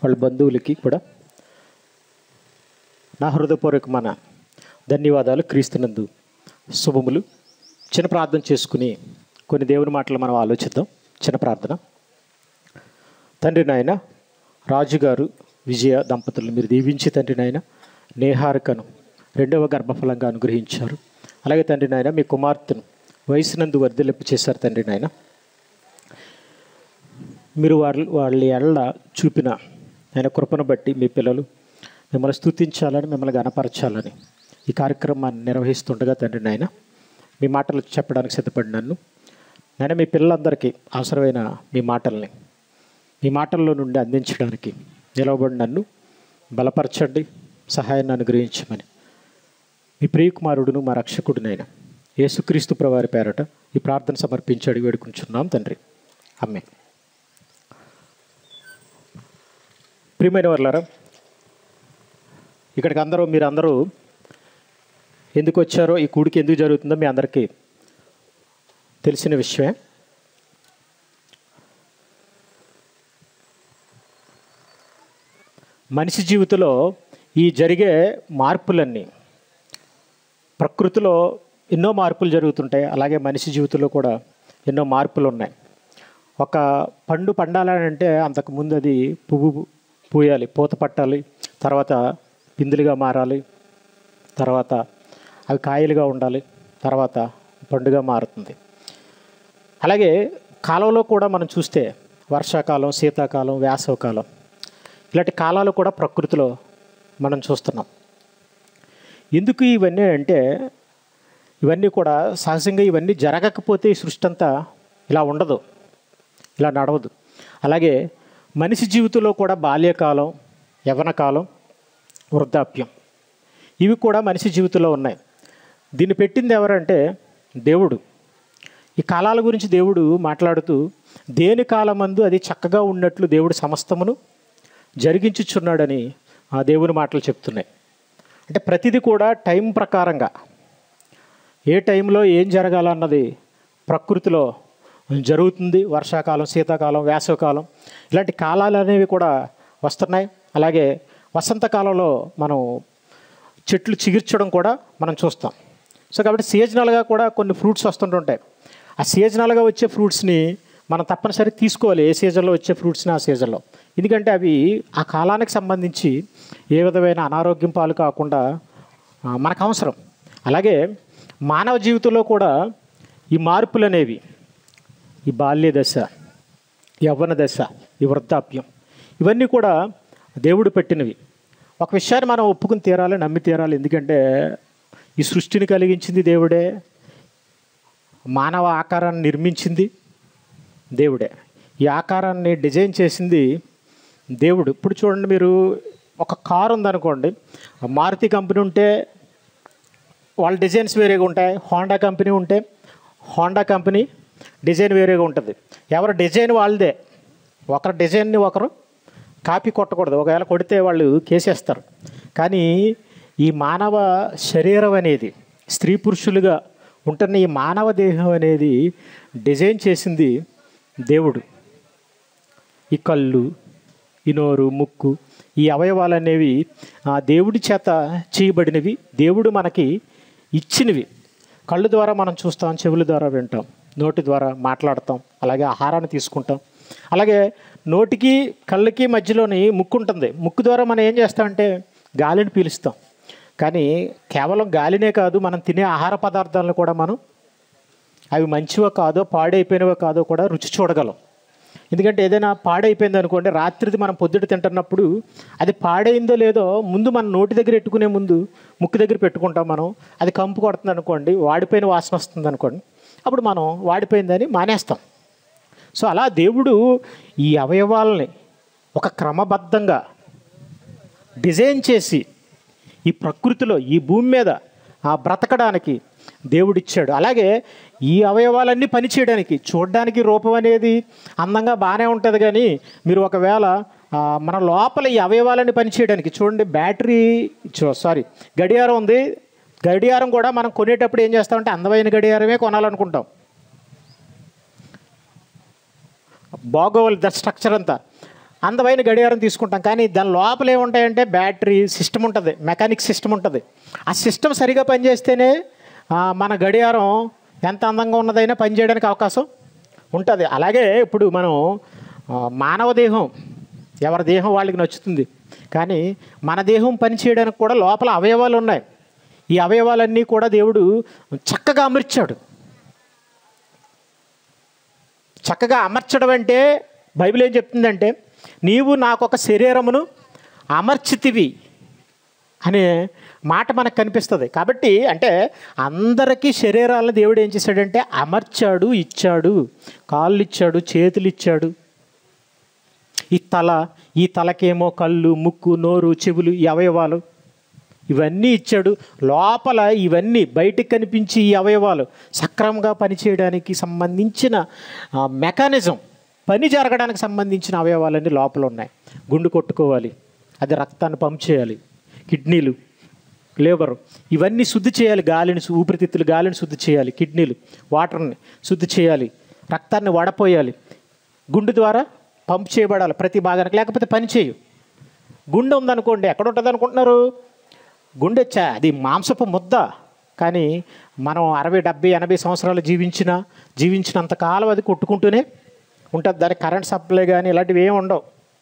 వాళ్ళ బంధువులకి కూడా నా హృదయపూర్వకమైన ధన్యవాదాలు క్రీస్తునందు శుభములు చిన్న ప్రార్థన చేసుకుని కొన్ని దేవుని మాటలు మనం ఆలోచిద్దాం చిన్న ప్రార్థన తండ్రి నాయన రాజుగారు విజయ దంపతులను మీరు దీవించి తండ్రి నాయన నేహారికను రెండవ గర్భఫలంగా అనుగ్రహించారు అలాగే తండ్రి నాయన మీ కుమార్తెను వయసునందు వర్ధలింపు చేశారు తండ్రి నాయన మీరు వాళ్ళ వాళ్ళ ఎళ్ళ చూపిన ఆయన కృపను బట్టి మీ పిల్లలు మిమ్మల్ని స్తుతించాలని మిమ్మల్ని గనపరచాలని ఈ కార్యక్రమాన్ని నిర్వహిస్తుండగా తండ్రి నాయన మీ మాటలు చెప్పడానికి సిద్ధపడి నన్ను నేను మీ పిల్లలందరికీ అవసరమైన మీ మాటల్ని మీ మాటల్లో నుండి అందించడానికి నిలవబడి నన్ను బలపరచండి సహాయాన్ని అనుగ్రహించమని మీ ప్రియకుమారుడును మా రక్షకుడినైన యేసుక్రీస్తు ప్రవారి పేరట ఈ ప్రార్థన సమర్పించి అడిగి వేడుకుంటున్నాం తండ్రి అమ్మే ప్రియమైన వాళ్ళారా ఇక్కడికి అందరూ మీరు అందరూ ఎందుకు వచ్చారో ఈ కూడికి ఎందుకు జరుగుతుందో మీ అందరికీ తెలిసిన విషయమే మనిషి జీవితంలో ఈ జరిగే మార్పులన్నీ ప్రకృతిలో ఎన్నో మార్పులు జరుగుతుంటాయి అలాగే మనిషి జీవితంలో కూడా ఎన్నో మార్పులు ఉన్నాయి ఒక పండు పండాలని అంటే అంతకుముందు అది పువ్వు పూయాలి పూత పట్టాలి తర్వాత పిందులుగా మారాలి తర్వాత అవి కాయలుగా ఉండాలి తర్వాత పండుగ మారుతుంది అలాగే కాలంలో కూడా మనం చూస్తే వర్షాకాలం శీతాకాలం వేసవకాలం ఇలాంటి కాలాలు కూడా ప్రకృతిలో మనం చూస్తున్నాం ఎందుకు ఇవన్నీ అంటే ఇవన్నీ కూడా సహజంగా ఇవన్నీ జరగకపోతే ఈ సృష్టి అంతా ఇలా ఉండదు ఇలా నడవదు అలాగే మనిషి జీవితంలో కూడా బాల్యకాలం యవనకాలం వృద్ధాప్యం ఇవి కూడా మనిషి జీవితంలో ఉన్నాయి దీన్ని పెట్టింది ఎవరంటే దేవుడు ఈ కాలాల గురించి దేవుడు మాట్లాడుతూ దేని కాలమందు అది చక్కగా ఉన్నట్లు దేవుడు సమస్తమును జరిగించుచున్నాడని ఆ దేవుని మాటలు చెప్తున్నాయి అంటే ప్రతిదీ కూడా టైం ప్రకారంగా ఏ టైంలో ఏం జరగాలన్నది ప్రకృతిలో జరుగుతుంది వర్షాకాలం శీతాకాలం వేసవకాలం ఇలాంటి కాలాలు అనేవి కూడా వస్తున్నాయి అలాగే వసంతకాలంలో మనం చెట్లు చిగిర్చడం కూడా మనం చూస్తాం సో కాబట్టి సీజనల్గా కూడా కొన్ని ఫ్రూట్స్ వస్తుంటుంటాయి ఆ సీజనల్గా వచ్చే ఫ్రూట్స్ని మనం తప్పనిసరి తీసుకోవాలి ఏ సీజన్లో వచ్చే ఫ్రూట్స్ని ఆ సీజన్లో ఎందుకంటే అవి ఆ కాలానికి సంబంధించి ఏ విధమైన అనారోగ్యం పాలు కాకుండా ఆ, మనకు అవసరం అలాగే మానవ జీవితంలో కూడా ఈ మార్పులు అనేవి ఈ బాల్య దశ యవ్వన దశ ఈ వృద్ధాప్యం ఇవన్నీ కూడా దేవుడు పెట్టినవి ఒక విషయాన్ని మనం ఒప్పుకుని తీరాలి నమ్మి తీరాలి ఎందుకంటే ఈ సృష్టిని కలిగించింది దేవుడే మానవ ఆకారాన్ని నిర్మించింది దేవుడే ఈ ఆకారాన్ని డిజైన్ చేసింది దేవుడు ఇప్పుడు చూడండి మీరు ఒక కారు ఉందనుకోండి మారుతి కంపెనీ ఉంటే వాళ్ళ డిజైన్స్ వేరేగా ఉంటాయి హోండా కంపెనీ ఉంటే హోండా కంపెనీ డిజైన్ వేరేగా ఉంటుంది ఎవరి డిజైన్ వాళ్ళదే ఒకరి డిజైన్ని ఒకరు కాపీ కొట్టకూడదు ఒకవేళ కొడితే వాళ్ళు కేసేస్తారు కానీ ఈ మానవ శరీరం అనేది స్త్రీ పురుషులుగా ఉంటున్న ఈ మానవ దేహం అనేది డిజైన్ చేసింది దేవుడు ఈ కళ్ళు ఈ నోరు ముక్కు ఈ అవయవాలు అనేవి ఆ దేవుడి చేత చేయబడినవి దేవుడు మనకి ఇచ్చినవి కళ్ళు ద్వారా మనం చూస్తాం చెవుల ద్వారా వింటాం నోటి ద్వారా మాట్లాడతాం అలాగే ఆహారాన్ని తీసుకుంటాం అలాగే నోటికి కళ్ళకి మధ్యలోని ముక్కు ఉంటుంది ముక్కు ద్వారా మనం ఏం చేస్తామంటే గాలిని పీలుస్తాం కానీ కేవలం గాలినే కాదు మనం తినే ఆహార పదార్థాలను కూడా మనం అవి మంచివో కాదో పాడైపోయినవో కాదో కూడా రుచి చూడగలం ఎందుకంటే ఏదైనా పాడైపోయింది అనుకోండి రాత్రిది మనం పొద్దుట తింటున్నప్పుడు అది పాడైందో లేదో ముందు మన నోటి దగ్గర పెట్టుకునే ముందు ముక్కు దగ్గర పెట్టుకుంటాం మనం అది కంపు కొడుతుంది అనుకోండి వాడిపోయిన వాసన వస్తుంది అనుకోండి అప్పుడు మనం వాడిపోయిందని మానేస్తాం సో అలా దేవుడు ఈ అవయవాలని ఒక క్రమబద్ధంగా డిజైన్ చేసి ఈ ప్రకృతిలో ఈ భూమి మీద ఆ బ్రతకడానికి దేవుడిచ్చాడు అలాగే ఈ అవయవాలన్నీ పనిచేయడానికి చూడడానికి రూపం అనేది అందంగా బాగానే ఉంటుంది కానీ మీరు ఒకవేళ ఆ, మన లోపల ఈ అవయవాలన్నీ పనిచేయడానికి చూడండి బ్యాటరీ సారీ గడియారం ఉంది గడియారం కూడా మనం కొనేటప్పుడు ఏం చేస్తామంటే అందమైన గడియారమే కొనాలనుకుంటాం బాగోవాలి ద స్ట్రక్చర్ అంతా అందమైన గడియారం తీసుకుంటాం కానీ దాని లోపల ఏముంటాయంటే బ్యాటరీ సిస్టమ్ ఉంటుంది మెకానిక్ సిస్టమ్ ఉంటుంది ఆ సిస్టమ్ సరిగా పనిచేస్తేనే ఆ, మన గడియారం ఎంత అందంగా ఉన్నదైనా పనిచేయడానికి అవకాశం ఉంటుంది అలాగే ఇప్పుడు మనం ఆ, మానవ దేహం ఎవరి దేహం వాళ్ళకి నచ్చుతుంది కానీ మన దేహం పనిచేయడానికి కూడా లోపల అవయవాలు ఉన్నాయి ఈ అవయవాలన్నీ కూడా దేవుడు చక్కగా అమర్చాడు చక్కగా అమర్చడం అంటే బైబిల్ ఏం చెప్తుందంటే నీవు నాకు ఒక శరీరమును అమర్చితివి అనే మాట మనకు కనిపిస్తుంది కాబట్టి అంటే అందరికీ శరీరాలను దేవుడు ఏం చేశాడంటే అమర్చాడు ఇచ్చాడు కాళ్ళు ఇచ్చాడు చేతులు ఇచ్చాడు ఈ తల ఈ తలకేమో కళ్ళు ముక్కు నోరు చెవులు ఈ అవయవాలు ఇవన్నీ ఇచ్చాడు లోపల ఇవన్నీ బయటకు కనిపించి ఈ అవయవాలు సక్రమంగా పనిచేయడానికి సంబంధించిన ఆ, మెకానిజం పని జరగడానికి సంబంధించిన అవయవాలన్నీ లోపల ఉన్నాయి గుండు కొట్టుకోవాలి అది రక్తాన్ని పంప్ చేయాలి కిడ్నీలు లేబర్ ఇవన్నీ శుద్ధి చేయాలి గాలిని శు- ఊపిరితిత్తులు గాలిని శుద్ధి చేయాలి కిడ్నీలు వాటర్ని శుద్ధి చేయాలి రక్తాన్ని వడపోయాలి గుండు ద్వారా పంప్ చేయబడాలి ప్రతి భాగానికి లేకపోతే పని చేయు గుండె ఉందనుకోండి ఎక్కడ ఉంటుంది అనుకుంటున్నారు గుండె చా అది మాంసపు ముద్ద కానీ మనం అరవై డెబ్బై ఎనభై సంవత్సరాలు జీవించిన జీవించినంత కాలం అది కొట్టుకుంటూనే ఉంటుంది దానికి కరెంట్ సప్లై కానీ ఇలాంటివి ఏమి ఉండవు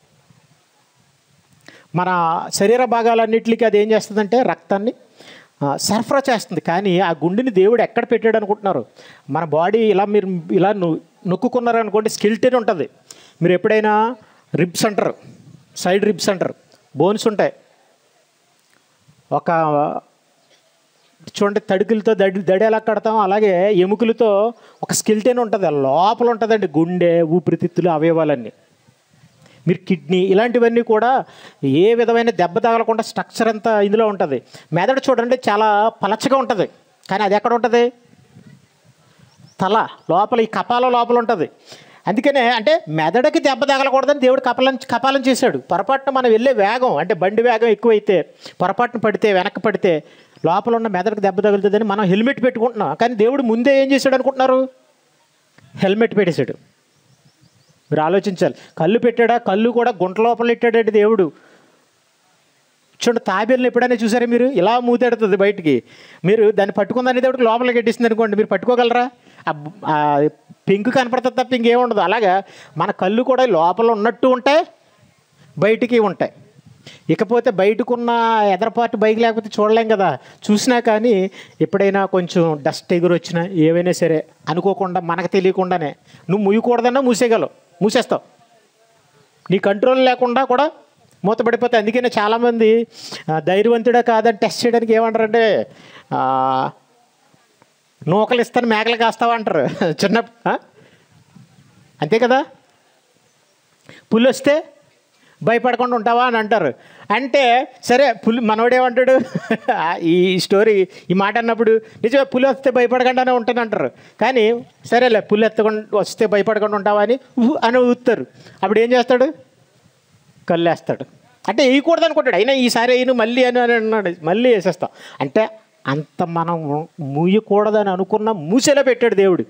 మన శరీర భాగాలన్నిటికీ అది ఏం చేస్తుందంటే రక్తాన్ని ఆ, సరఫరా చేస్తుంది కానీ ఆ గుండెని దేవుడు ఎక్కడ పెట్టాడు అనుకుంటున్నారు మన బాడీ ఇలా మీరు ఇలా ను- నొక్కుకున్నారు అనుకోండి స్కిల్టెన్ ఉంటుంది మీరు ఎప్పుడైనా రిబ్స్ అంటారు సైడ్ రిబ్స్ అంటారు బోన్స్ ఉంటాయి ఒక చూడండి తడుకులతో దడి దడి ఎలా కడతాం అలాగే ఎముకలతో ఒక స్కిల్టెన్ ఉంటుంది లోపల ఉంటుందండి గుండె ఊపిరితిత్తులు అవయవాలన్నీ మీరు కిడ్నీ ఇలాంటివన్నీ కూడా ఏ విధమైన దెబ్బ తగలకుండా స్ట్రక్చర్ అంతా ఇందులో ఉంటుంది మెదడు చూడండి చాలా పలచగా ఉంటుంది కానీ అది ఎక్కడ ఉంటుంది తల లోపల ఈ కపాల లోపల ఉంటుంది అందుకనే అంటే మెదడుకి దెబ్బ తగలకూడదని దేవుడు కపాలం కపాలం చేశాడు పొరపాటున మనం వెళ్ళే వేగం అంటే బండి వేగం ఎక్కువైతే పొరపాటున పడితే వెనక్కి పడితే లోపల ఉన్న మెదడుకి దెబ్బ తగులుతుందని మనం హెల్మెట్ పెట్టుకుంటున్నాం కానీ దేవుడు ముందే ఏం చేశాడు అనుకుంటున్నారు హెల్మెట్ పెట్టేశాడు మీరు ఆలోచించాలి కళ్ళు పెట్టాడా కళ్ళు కూడా గుంట లోపల పెట్టాడంటే దేవుడు చూడండి తాబేలను ఎప్పుడైనా చూసారా మీరు ఇలా మూతెడుతుంది బయటికి మీరు దాన్ని పట్టుకుందని దేవుడికి లోపలికి ఎట్టిస్తుంది అనుకోండి మీరు పట్టుకోగలరా ఆ బ్- ఆ పెంకు కనపడుతుంది తప్ప ఇంకేముండదు అలాగా మన కళ్ళు కూడా లోపల ఉన్నట్టు ఉంటాయి బయటికి ఉంటాయి ఇకపోతే బయటకున్న ఎదరపాటు బైక్ లేకపోతే చూడలేం కదా చూసినా కానీ ఎప్పుడైనా కొంచెం డస్ట్ ఎగురు వచ్చినా ఏవైనా సరే అనుకోకుండా మనకు తెలియకుండానే నువ్వు ముయ్యకూడదన్నా మూసేయగలవు మూసేస్తావు నీ కంట్రోల్ లేకుండా కూడా మూతపడిపోతాయి అందుకనే చాలామంది ఆ, ధైర్యవంతుడా కాదని టెస్ట్ చేయడానికి ఏమంటారంటే ఆ, నూకలు ఇస్తాను మేకలు కాస్తావా అంటారు చిన్న ఆ? అంతే కదా పులి వస్తే భయపడకుండా ఉంటావా అని అంటారు అంటే సరే పులి మనోడేమంటాడు ఆ, ఈ స్టోరీ ఈ మాట అన్నప్పుడు నిజమే పులి వస్తే భయపడకుండానే ఉంటాను అంటారు కానీ సరేలే పులి ఎత్తకుండా వస్తే భయపడకుండా ఉంటావా అని ఊ అని ఊస్తారు అప్పుడు ఏం చేస్తాడు కళ్ళేస్తాడు అంటే వేయకూడదు అనుకుంటాడు అయినా ఈసారి అయిన మళ్ళీ అని అని అన్నాడు మళ్ళీ వేసేస్తాం అంటే అంత మనం మూయకూడదని అనుకున్న మూసేలా పెట్టాడు దేవుడు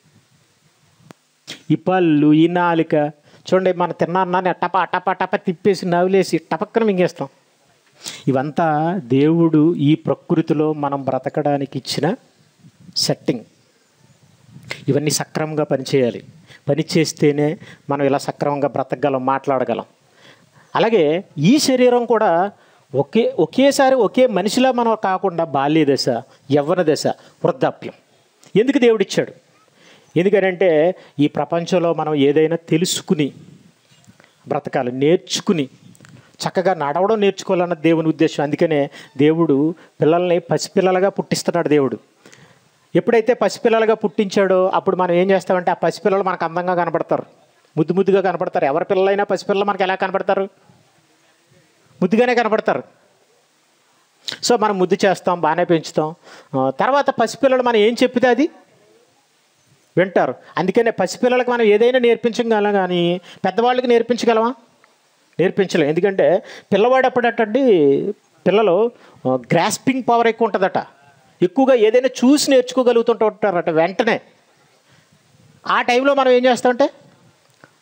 ఈ పళ్ళు ఈ నాలిక చూడండి మన తిన్నాన్ని టప టప టప తిప్పేసి నవ్వులేసి టపక్కన మింగేస్తాం ఇవంతా దేవుడు ఈ ప్రకృతిలో మనం బ్రతకడానికి ఇచ్చిన సెట్టింగ్ ఇవన్నీ సక్రమంగా పనిచేయాలి పని చేస్తేనే మనం ఇలా సక్రమంగా బ్రతకగలం మాట్లాడగలం అలాగే ఈ శరీరం కూడా ఒకే ఒకేసారి ఒకే మనిషిలా మనం కాకుండా బాల్య దశ యవ్వన దశ వృద్ధాప్యం ఎందుకు దేవుడిచ్చాడు ఎందుకనంటే ఈ ప్రపంచంలో మనం ఏదైనా తెలుసుకుని బ్రతకాలి నేర్చుకుని చక్కగా నడవడం నేర్చుకోవాలన్న దేవుని ఉద్దేశం అందుకనే దేవుడు పిల్లల్ని పసిపిల్లలుగా పుట్టిస్తున్నాడు దేవుడు ఎప్పుడైతే పసిపిల్లలుగా పుట్టించాడో అప్పుడు మనం ఏం చేస్తామంటే ఆ పసిపిల్లలు మనకు అందంగా కనపడతారు ముద్దు ముద్దుగా కనపడతారు ఎవరి పిల్లలైనా పసిపిల్లలు మనకి ఎలా కనపడతారు ముద్దుగానే కనపడతారు సో మనం ముద్దు చేస్తాం బాగానే పెంచుతాం ఆ, తర్వాత పసిపిల్లలు మనం ఏం చెప్పితే అది వింటారు అందుకనే పసిపిల్లలకు మనం ఏదైనా నేర్పించగలం కానీ పెద్దవాళ్ళకి నేర్పించగలమా నేర్పించలేం ఎందుకంటే పిల్లవాడు అప్పుడటండి పిల్లలు గ్రాస్పింగ్ పవర్ ఎక్కువ ఉంటుందట ఎక్కువగా ఏదైనా చూసి నేర్చుకోగలుగుతుంటూ ఉంటారట వెంటనే ఆ టైంలో మనం ఏం చేస్తామంటే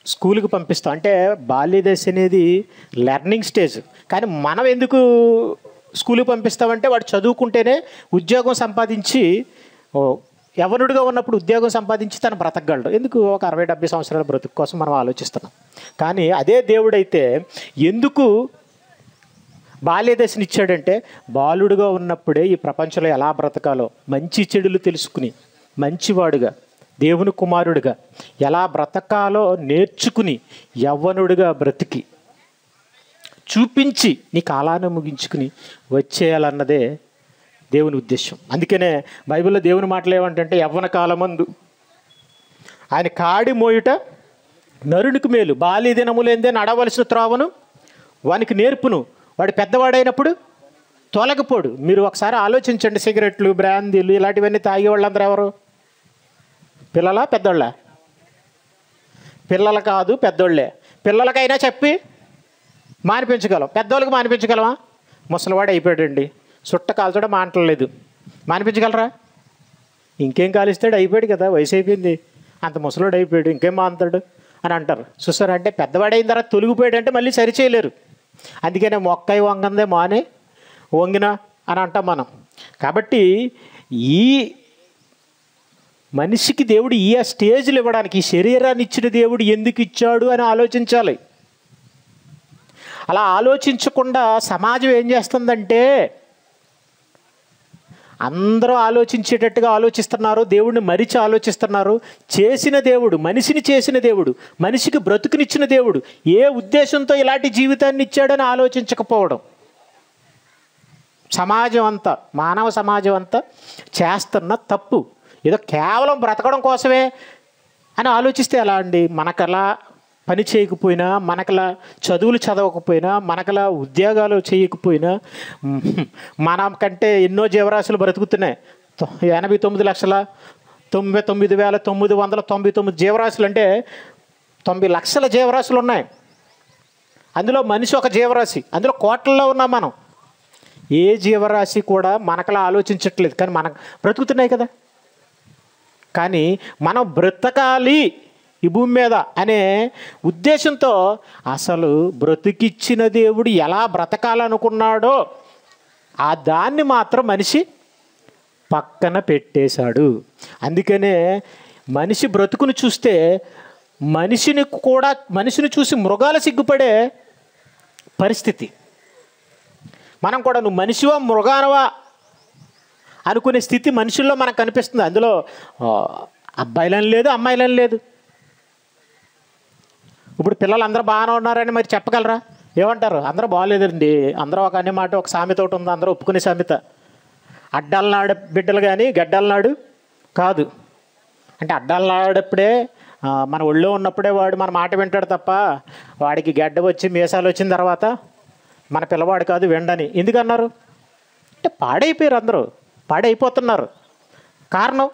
స్కూల్కి పంపిస్తాం అంటే బాల్య దశ అనేది లెర్నింగ్ స్టేజ్ కానీ మనం ఎందుకు స్కూల్కి పంపిస్తామంటే వాడు చదువుకుంటేనే ఉద్యోగం సంపాదించి ఓ, యవనుడిగా ఉన్నప్పుడు ఉద్యోగం సంపాదించి తను బ్రతకగలడు ఎందుకు ఒక అరవై డెబ్బై సంవత్సరాల బ్రతుకు కోసం మనం ఆలోచిస్తున్నాం కానీ అదే దేవుడైతే ఎందుకు బాల్య దశని ఇచ్చాడంటే బాలుడుగా ఉన్నప్పుడే ఈ ప్రపంచంలో ఎలా బ్రతకాలో మంచి చెడులు తెలుసుకుని మంచివాడుగా దేవుని కుమారుడిగా ఎలా బ్రతకాలో నేర్చుకుని యవ్వనుడిగా బ్రతికి చూపించి నీ కాలాన్ని ముగించుకుని వచ్చేయాలన్నదే దేవుని ఉద్దేశం అందుకనే బైబిల్లో దేవుని మాటలు ఏమంటే యవ్వన కాలమందు ఆయన కాడి మోయుట నరునికి మేలు బాల్య దినములేందే నడవలసిన త్రోవను వానికి నేర్పును వాడు పెద్దవాడైనప్పుడు తొలగిపోడు మీరు ఒకసారి ఆలోచించండి సిగరెట్లు బ్రాందీలు ఇలాంటివన్నీ తాగే వాళ్ళందరూ ఎవరు పిల్లలా పెద్దోళ్ళ పిల్లలు కాదు పెద్దోళ్ళే పిల్లలకైనా చెప్పి మానిపించగలం పెద్దోళ్ళకి మానిపించగలమా ముసలివాడు అయిపోయాడండి చుట్ట కాల్చడం మానట్లేదు మానిపించగలరా ఇంకేం కాలిస్తాడు అయిపోయాడు కదా వయసు అయిపోయింది అంత ముసలోడు అయిపోయాడు ఇంకేం మానుతాడు అని అంటారు చూసారా అంటే పెద్దవాడైన తర్వాత తొలగిపోయాడు అంటే మళ్ళీ సరిచేయలేరు అందుకనే మొక్కై వంగందే మానే వంగిన అని అంటాం మనం కాబట్టి ఈ మనిషికి దేవుడు ఈ స్టేజ్లు ఇవ్వడానికి ఈ శరీరాన్ని ఇచ్చిన దేవుడు ఎందుకు ఇచ్చాడు అని ఆలోచించాలి అలా ఆలోచించకుండా సమాజం ఏం చేస్తుందంటే అందరూ ఆలోచించేటట్టుగా ఆలోచిస్తున్నారు దేవుడిని మరిచి ఆలోచిస్తున్నారు చేసిన దేవుడు మనిషిని చేసిన దేవుడు మనిషికి బ్రతుకునిచ్చిన దేవుడు ఏ ఉద్దేశంతో ఇలాంటి జీవితాన్ని ఇచ్చాడని ఆలోచించకపోవడం సమాజం అంతా మానవ సమాజం అంతా చేస్తున్న తప్పు ఏదో కేవలం బ్రతకడం కోసమే అని ఆలోచిస్తే ఎలా అండి మనకలా పని చేయకపోయినా మనకలా చదువులు చదవకపోయినా మనకలా ఉద్యోగాలు చేయకపోయినా మ్, మనకంటే ఎన్నో జీవరాశులు బ్రతుకుతున్నాయి తొ- ఎనభై తొమ్మిది లక్షల తొంభై తొమ్మిది వేల తొమ్మిది వందల తొంభై తొమ్మిది జీవరాశులు అంటే తొంభై లక్షల జీవరాశులు ఉన్నాయి అందులో మనిషి ఒక జీవరాశి అందులో కోట్లలో ఉన్నాం మనం ఏ జీవరాశి కూడా మనకలా ఆలోచించట్లేదు కానీ మనకు బ్రతుకుతున్నాయి కదా కానీ మనం బ్రతకాలి ఈ భూమి మీద అనే ఉద్దేశంతో అసలు బ్రతికిచ్చిన దేవుడు ఎలా బ్రతకాలనుకున్నాడో ఆ దాన్ని మాత్రం మనిషి పక్కన పెట్టేశాడు అందుకనే మనిషి బ్రతుకును చూస్తే మనిషిని కూడా మనిషిని చూసి మృగాలు సిగ్గుపడే పరిస్థితి మనం కూడా నువ్వు మనిషివా మృగానవా అనుకునే స్థితి మనుషుల్లో మనకు కనిపిస్తుంది అందులో ఆ, అబ్బాయిలని లేదు అమ్మాయిలని లేదు ఇప్పుడు పిల్లలు అందరూ బాగానే ఉన్నారని మరి చెప్పగలరా ఏమంటారు అందరూ బాగాలేదండి అందరూ ఒక అనే మాట ఒక సామెత ఒకటి ఉంది అందరూ ఒప్పుకునే సామెత అడ్డాల నాడు బిడ్డలు కానీ గడ్డల నాడు కాదు అంటే అడ్డాల నాడప్పుడే ఆ, మన ఒళ్ళో ఉన్నప్పుడే వాడు మన మాట వింటాడు తప్ప వాడికి గడ్డ వచ్చి మీసాలు వచ్చిన తర్వాత మన పిల్లవాడు కాదు వెండని ఎందుకన్నారు అంటే పాడైపోయారు అందరూ పాడైపోతున్నారు కారణం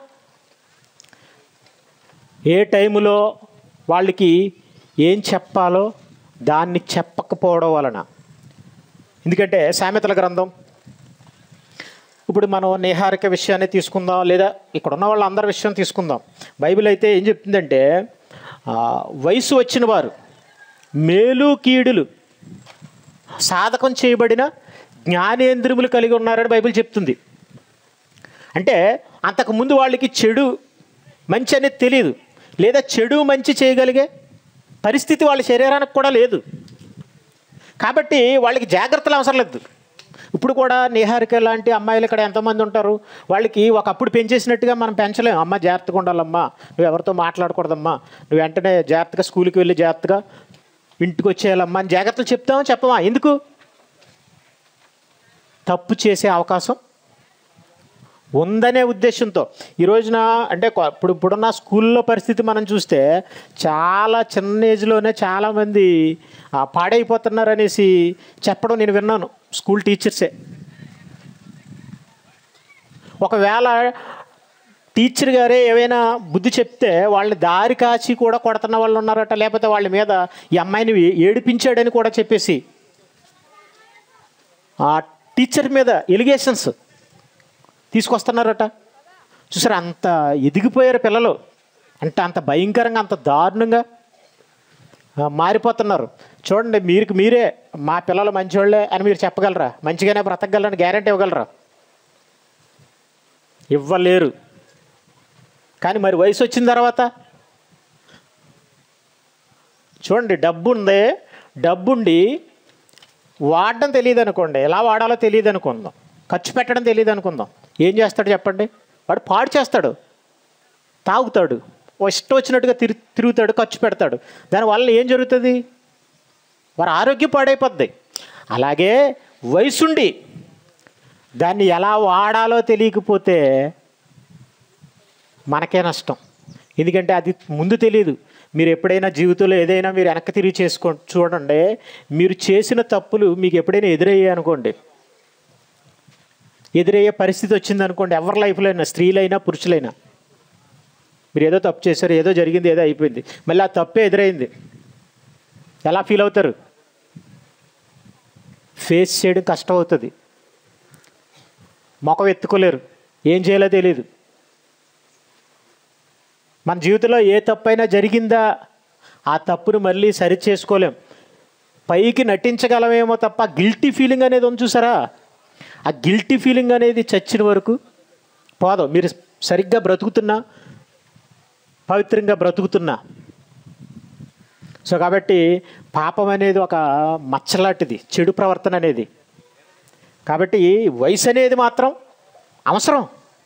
ఏ టైములో వాళ్ళకి ఏం చెప్పాలో దాన్ని చెప్పకపోవడం వలన ఎందుకంటే సామెతల గ్రంథం ఇప్పుడు మనం నేహారిక విషయాన్ని తీసుకుందాం లేదా ఇక్కడ ఉన్న వాళ్ళందరి విషయం తీసుకుందాం బైబిల్ అయితే ఏం చెప్తుందంటే ఆ, వయసు వచ్చిన వారు మేలు కీడులు సాధకం చేయబడిన జ్ఞానేంద్రియములు కలిగి ఉన్నారని బైబిల్ చెప్తుంది అంటే అంతకుముందు వాళ్ళకి చెడు మంచి అనేది తెలియదు లేదా చెడు మంచి చేయగలిగే పరిస్థితి వాళ్ళ శరీరానికి కూడా లేదు కాబట్టి వాళ్ళకి జాగ్రత్తలు అవసరం లేదు ఇప్పుడు కూడా నిహారిక లాంటి అమ్మాయిలు ఇక్కడ ఎంతమంది ఉంటారు వాళ్ళకి ఒకప్పుడు పెంచేసినట్టుగా మనం పెంచలేం అమ్మ జాగ్రత్తగా ఉండాలమ్మా నువ్వు ఎవరితో మాట్లాడకూడదమ్మా నువ్వు వెంటనే జాగ్రత్తగా స్కూల్కి వెళ్ళి జాగ్రత్తగా ఇంటికి వచ్చేయాలమ్మా అని జాగ్రత్తలు చెప్తామా చెప్పమా ఎందుకు తప్పు చేసే అవకాశం ఉందనే ఉద్దేశంతో ఈ రోజున అంటే కొ- ఇప్పుడు ఇప్పుడున్న స్కూల్లో పరిస్థితి మనం చూస్తే చాలా చిన్న ఏజ్లోనే చాలామంది ఆ, పాడైపోతున్నారు అనేసి చెప్పడం నేను విన్నాను స్కూల్ టీచర్సే ఒకవేళ టీచర్ గారే ఏమైనా బుద్ధి చెప్తే వాళ్ళని దారి కాచి కూడా కొడుతున్న వాళ్ళు ఉన్నారట లేకపోతే వాళ్ళ మీద ఈ అమ్మాయిని ఏ- ఏడిపించాడని కూడా చెప్పేసి ఆ టీచర్ మీద ఎలిగేషన్స్ తీసుకొస్తున్నారట చూసారా అంత ఎదిగిపోయారు పిల్లలు అంటే అంత భయంకరంగా అంత దారుణంగా ఆ, మారిపోతున్నారు చూడండి మీరు మీరే మా పిల్లలు మంచివాళ్ళే అని మీరు చెప్పగలరా మంచిగానే బ్రతకగలరని గ్యారంటీ ఇవ్వగలరా ఇవ్వలేరు కానీ మరి వయసు వచ్చిన తర్వాత చూడండి డబ్బు ఉంది డబ్బుండి వాడడం తెలియదు అనుకోండి ఎలా వాడాలో తెలియదు అనుకుందాం ఖర్చు పెట్టడం తెలియదు అనుకుందాం ఏం చేస్తాడు చెప్పండి వాడు పాడు చేస్తాడు తాగుతాడు ఓ ఇష్టం వచ్చినట్టుగా తిరు తిరుగుతాడు ఖర్చు పెడతాడు దానివల్ల ఏం జరుగుతుంది వారి ఆరోగ్యం పాడైపోద్ది అలాగే వయసుండి దాన్ని ఎలా వాడాలో తెలియకపోతే మనకే నష్టం ఎందుకంటే అది ముందు తెలియదు మీరు ఎప్పుడైనా జీవితంలో ఏదైనా మీరు వెనక్కి తిరిగి చేసుకో చూడండి మీరు చేసిన తప్పులు మీకు ఎప్పుడైనా ఎదురయ్యాయి అనుకోండి ఎదురయ్యే పరిస్థితి వచ్చింది అనుకోండి ఎవరి లైఫ్లో అయినా స్త్రీలైనా పురుషులైనా మీరు ఏదో తప్పు చేశారు ఏదో జరిగింది ఏదో అయిపోయింది మళ్ళీ ఆ తప్పే ఎదురైంది ఎలా ఫీల్ అవుతారు ఫేస్ చేయడం కష్టం అవుతుంది ముఖం ఎత్తుకోలేరు ఏం చేయాలో తెలియదు మన జీవితంలో ఏ తప్పైనా జరిగిందా ఆ తప్పును మళ్ళీ సరి చేసుకోలేం పైకి నటించగలమేమో తప్ప గిల్టీ ఫీలింగ్ అనేది ఉంది చూసారా ఆ గిల్టీ ఫీలింగ్ అనేది చచ్చిన వరకు పోదాం మీరు సరిగ్గా బ్రతుకుతున్నా పవిత్రంగా బ్రతుకుతున్నా సో కాబట్టి పాపం అనేది ఒక మచ్చలాంటిది చెడు ప్రవర్తన అనేది కాబట్టి వయసు అనేది మాత్రం అవసరం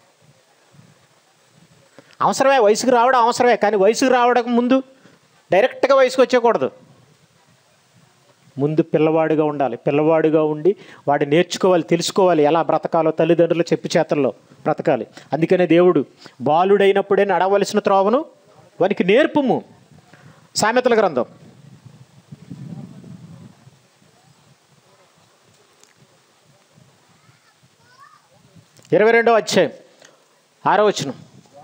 అవసరమే వయసుకు రావడం అవసరమే కానీ వయసుకు రావడం ముందు డైరెక్ట్గా వయసుకు వచ్చేయకూడదు ముందు పిల్లవాడిగా ఉండాలి పిల్లవాడిగా ఉండి వాడు నేర్చుకోవాలి తెలుసుకోవాలి ఎలా బ్రతకాలో తల్లిదండ్రుల చెప్పు చేతల్లో బ్రతకాలి అందుకనే దేవుడు బాలుడైనప్పుడే నడవలసిన త్రోవను వానికి నేర్పుము సామెతల గ్రంథం ఇరవై రెండో అధ్యాయం ఆరో వచనం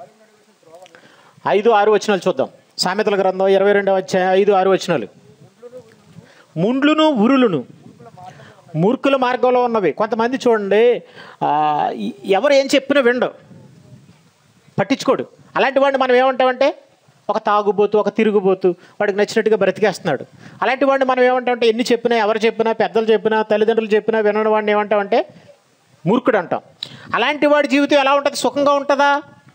ఐదు ఆరు వచనాలు చూద్దాం సామెతల గ్రంథం ఇరవై రెండవ అధ్యాయం ఐదు ఆరు వచనాలు ముండ్లును ఉరులును మూర్ఖుల మార్గంలో ఉన్నవి కొంతమంది చూడండి ఆ, ఈ- ఎవరు ఏం చెప్పినా విండు పట్టించుకోడు అలాంటి వాడిని మనం ఏమంటామంటే ఒక తాగుబోతు ఒక తిరుగుబోతు వాడికి నచ్చినట్టుగా బ్రతికేస్తున్నాడు అలాంటి వాడిని మనం ఏమంటామంటే ఎన్ని చెప్పినా ఎవరు చెప్పినా పెద్దలు చెప్పినా తల్లిదండ్రులు చెప్పినా వినని వాడిని ఏమంటామంటే మూర్ఖుడు అంటాం అలాంటి వాడి జీవితం ఎలా ఉంటుంది సుఖంగా ఉంటుందా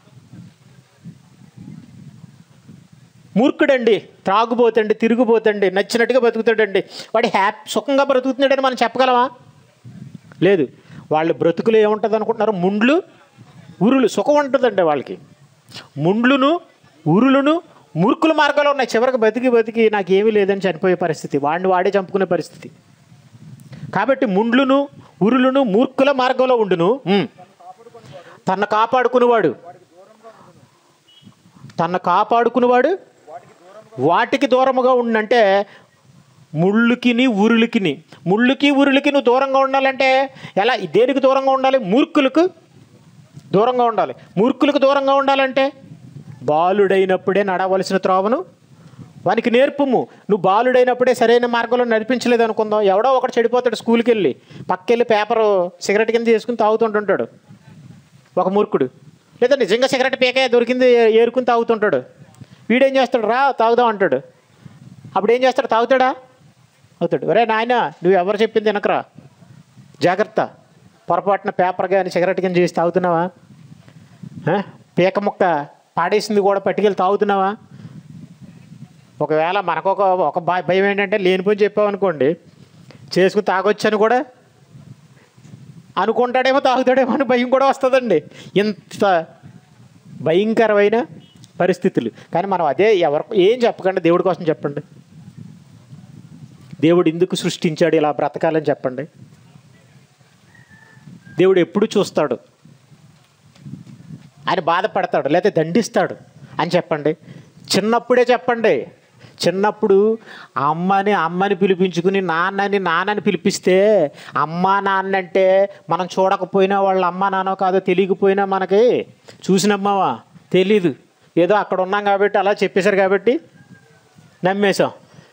మూర్ఖుడండి త్రాగుబోతండి తిరుగుబోతండి నచ్చినట్టుగా బ్రతుకుతాడండి వాడి హ్యాపీ సుఖంగా బ్రతుకుతున్నాడని మనం చెప్పగలమా లేదు వాళ్ళ బ్రతుకులు ఏముంటుంది అనుకుంటున్నారు ముండ్లు ఉరులు సుఖం ఉంటుందండి వాళ్ళకి ముండ్లును ఉరులును మూర్ఖుల మార్గాలు ఉన్నాయి చివరికి బతికి బతికి నాకు ఏమీ లేదని చనిపోయే పరిస్థితి వాడిని వాడే చంపుకునే పరిస్థితి కాబట్టి ముండ్లును ఉరులును మూర్ఖుల మార్గంలో ఉండును ఉమ్. తన్ను కాపాడుకునేవాడు తన్ను కాపాడుకునేవాడు వాటికి దూరముగా ఉండంటే ముళ్ళుకిని ఉరులకిని ముళ్ళుకి ఉరులకి నువ్వు దూరంగా ఉండాలంటే ఎలా దేనికి దూరంగా ఉండాలి మూర్ఖులకు దూరంగా ఉండాలి మూర్ఖులకు దూరంగా ఉండాలంటే బాలుడైనప్పుడే నడవలసిన త్రోవను వానికి నేర్పుము నువ్వు బాలుడైనప్పుడే సరైన మార్గంలో నడిపించలేదు అనుకుందాం ఎవడో ఒకటి చెడిపోతాడు స్కూల్కి వెళ్ళి పక్కెళ్ళి పేపర్ సిగరెట్ కింద చేసుకుని తాగుతుంటుంటాడు ఒక మూర్ఖుడు లేదా నిజంగా సిగరెట్ పీకే దొరికింది ఏ- ఏరుకుని తాగుతుంటాడు వీడేం చేస్తాడు రా తాగుదాం అంటాడు అప్పుడు ఏం చేస్తాడు తాగుతాడా అవుతాడు ఒరే నాయన నువ్వు ఎవరు చెప్పింది వెనకరా జాగ్రత్త పొరపాటున పేపర్ కానీ సిగరెట్ కానీ చేసి తాగుతున్నావా ఆ? పీక ముక్క పాడేసింది కూడా పట్టుకెళ్ళి తాగుతున్నావా ఒకవేళ మనకు ఒక ఒక భ- భయం ఏంటంటే లేనిపోయి చెప్పావు అనుకోండి చేసుకుని తాగొచ్చని కూడా అనుకుంటాడేమో తాగుతాడేమో అని భయం కూడా వస్తుందండి ఇంత భయంకరమైన పరిస్థితులు కానీ మనం అదే ఎవరు ఏం చెప్పకండి దేవుడి కోసం చెప్పండి దేవుడు ఎందుకు సృష్టించాడు ఇలా బ్రతకాలని చెప్పండి దేవుడు ఎప్పుడు చూస్తాడు ఆయన బాధపడతాడు లేకపోతే దండిస్తాడు అని చెప్పండి చిన్నప్పుడే చెప్పండి చిన్నప్పుడు అమ్మని అమ్మని పిలిపించుకుని నాన్నని నాన్నని పిలిపిస్తే అమ్మ నాన్న అంటే మనం చూడకపోయినా వాళ్ళ అమ్మ నాన్నో కాదో తెలియకపోయినా మనకి చూసినమ్మావా తెలీదు ఏదో అక్కడ ఉన్నాం కాబట్టి అలా చెప్పేశారు కాబట్టి నమ్మేశాం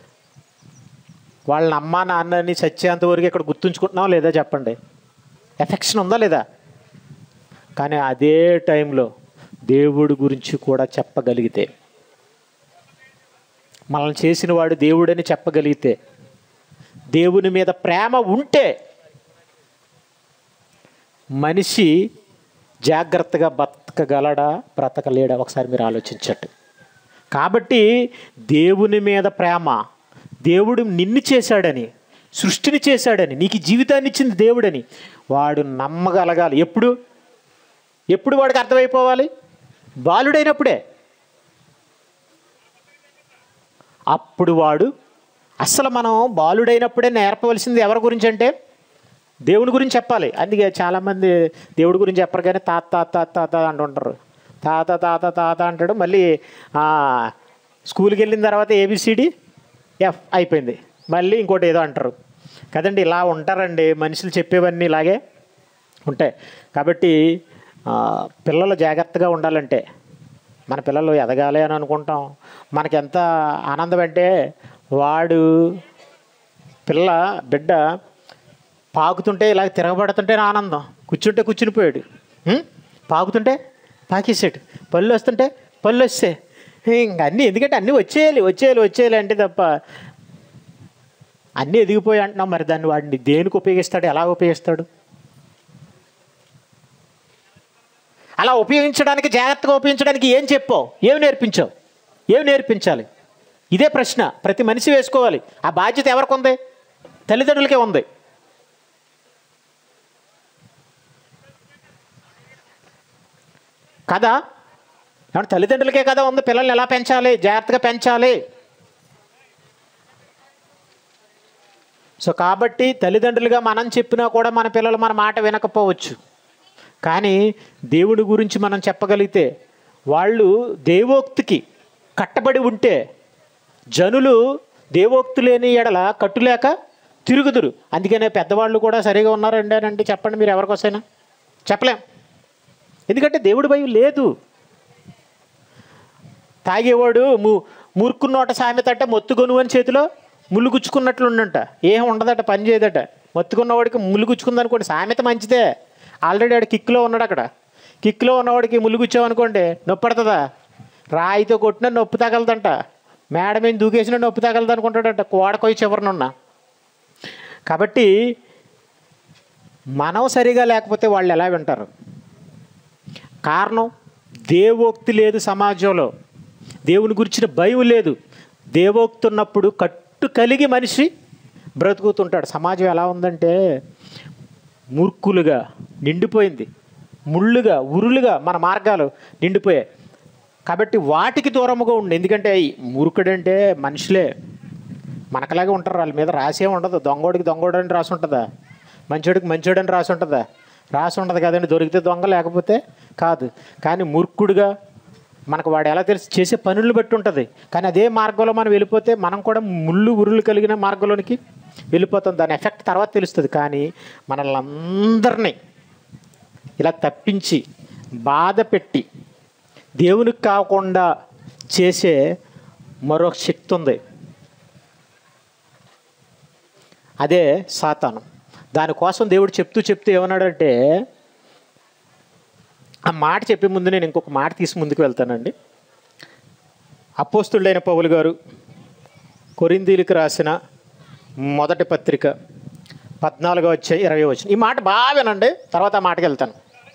వాళ్ళ అమ్మ నాన్నని చచ్చేంత వరకు ఇక్కడ గుర్తుంచుకుంటున్నాం లేదా చెప్పండి ఎఫెక్షన్ ఉందా లేదా కానీ అదే టైంలో దేవుడి గురించి కూడా చెప్పగలిగితే మనల్ని చేసిన వాడు దేవుడని చెప్పగలిగితే దేవుని మీద ప్రేమ ఉంటే మనిషి జాగ్రత్తగా బతకగలడా బ్రతకలేడా ఒకసారి మీరు ఆలోచించండి కాబట్టి దేవుని మీద ప్రేమ దేవుడు నిన్ను చేశాడని సృష్టిని చేశాడని నీకు ఈ జీవితాన్ని ఇచ్చింది దేవుడని వాడు నమ్మగలగాలి ఎప్పుడు ఎప్పుడు వాడికి అర్థమైపోవాలి బాలుడైనప్పుడే అప్పుడు వాడు అసలు మనం బాలుడైనప్పుడే నేర్పవలసింది ఎవరి గురించి అంటే దేవుని గురించి చెప్పాలి అందుకే చాలామంది దేవుడి గురించి చెప్పరు కానీ తాత తాత తాత తాత అంటుంటారు తాత తాత తాత అంటాడు మళ్ళీ ఆ, స్కూల్కి వెళ్ళిన తర్వాత ఏబిసిడి ఎఫ్ అయిపోయింది మళ్ళీ ఇంకోటి ఏదో అంటారు కదండి ఇలా ఉంటారండి మనుషులు చెప్పేవన్నీ ఇలాగే ఉంటాయి కాబట్టి ఆ, పిల్లలు జాగ్రత్తగా ఉండాలంటే మన పిల్లలు ఎదగాలి అని అనుకుంటాం మనకి ఎంత ఆనందం అంటే వాడు పిల్ల బిడ్డ పాకుతుంటే ఇలా తిరగబడుతుంటే ఆనందం కూర్చుంటే కూర్చుని పోయాడు ఉం? పాకుతుంటే పాకేసాడు పళ్ళు వస్తుంటే పళ్ళు వస్తే ఇంక అన్నీ ఎందుకంటే అన్నీ వచ్చేయాలి వచ్చేయాలి వచ్చేయాలి అంటే తప్ప అన్నీ ఎదిగిపోయి అంటున్నాం మరి దాన్ని వాడిని దేనికి ఉపయోగిస్తాడు ఎలా ఉపయోగిస్తాడు అలా ఉపయోగించడానికి జాగ్రత్తగా ఉపయోగించడానికి ఏం చెప్పావు ఏమి నేర్పించావు ఏమి నేర్పించాలి ఇదే ప్రశ్న ప్రతి మనిషి వేసుకోవాలి ఆ బాధ్యత ఎవరికి ఉంది తల్లిదండ్రులకే ఉంది కదా ఏమంటే తల్లిదండ్రులకే కదా ఉంది పిల్లల్ని ఎలా పెంచాలి జాగ్రత్తగా పెంచాలి సో కాబట్టి తల్లిదండ్రులుగా మనం చెప్పినా కూడా మన పిల్లలు మన మాట వినకపోవచ్చు కానీ దేవుడి గురించి మనం చెప్పగలిగితే వాళ్ళు దేవోక్తికి కట్టబడి ఉంటే జనులు దేవోక్తి లేని ఎడల కట్టులేక తిరుగుదురు అందుకనే పెద్దవాళ్ళు కూడా సరిగా ఉన్నారండి అని అంటే చెప్పండి మీరు ఎవరికోసైనా చెప్పలేం ఎందుకంటే దేవుడి భయం లేదు తాగేవాడు ము మూర్ఖున్నోట సామెత అంటే మొత్తుకొను అని చేతిలో ముళ్ళు గుచ్చుకున్నట్లు ఉండంట ఏం ఉండదట పని చేయదట మొత్తుకున్నవాడికి ముళ్ళు గుచ్చుకుంది అనుకోండి సామెత మంచిదే ఆల్రెడీ ఆడు కిక్లో ఉన్నాడు అక్కడ కిక్లో ఉన్నవాడికి ముళ్ళు గుచ్చామనుకోండి నొప్పి పడుతుందా రాయితో కొట్టినా నొప్పి తగలదంట మేడ మీద దూకేసినా నొప్పి తగలదు అనుకుంటాడంట కోడకొయ్యి చివరనున్నా కాబట్టి మనం సరిగా లేకపోతే వాళ్ళు ఎలా వింటారు కారణం దేవోక్తి లేదు సమాజంలో దేవుని గురించిన భయం లేదు దేవోక్తి ఉన్నప్పుడు కట్టు కలిగి మనిషి బ్రతుకుతుంటాడు సమాజం ఎలా ఉందంటే మూర్ఖులుగా నిండిపోయింది ముళ్ళుగా ఉరులుగా మన మార్గాలు నిండిపోయాయి కాబట్టి వాటికి దూరముగా ఉండి ఎందుకంటే ఈ మూర్ఖుడంటే మనుషులే మనకలాగే ఉంటారు వాళ్ళ మీద రాసే ఉండదు దొంగోడికి దొంగోడు అని రాసి ఉంటుందా మంచోడికి మంచోడు అని రాసి ఉంటుందా రాసి ఉండదు కదండి దొరికితే దొంగ లేకపోతే కాదు కానీ మూర్ఖుడుగా మనకు వాడు ఎలా తెలిసి చేసే పనులు బట్టి ఉంటుంది కానీ అదే మార్గంలో మనం వెళ్ళిపోతే మనం కూడా ముళ్ళు ఉరులు కలిగిన మార్గంలోనికి వెళ్ళిపోతాం దాని ఎఫెక్ట్ తర్వాత తెలుస్తుంది కానీ మనల్ని అందరినీ ఇలా తప్పించి బాధ పెట్టి దేవునికి కాకుండా చేసే మరొక శక్తి ఉంది అదే సాతాను దానికోసం దేవుడు చెప్తూ చెప్తూ ఏమన్నాడంటే ఆ మాట చెప్పే ముందు నేను ఇంకొక మాట తీసి ముందుకు వెళ్తానండి అపోస్తుడైన పౌలు గారు కొరిందీలకు రాసిన మొదటి పత్రిక పద్నాలుగో వచ్చే ఇరవై వచ్చిన ఈ మాట బాగా వినండి తర్వాత ఆ మాటకి వెళ్తాను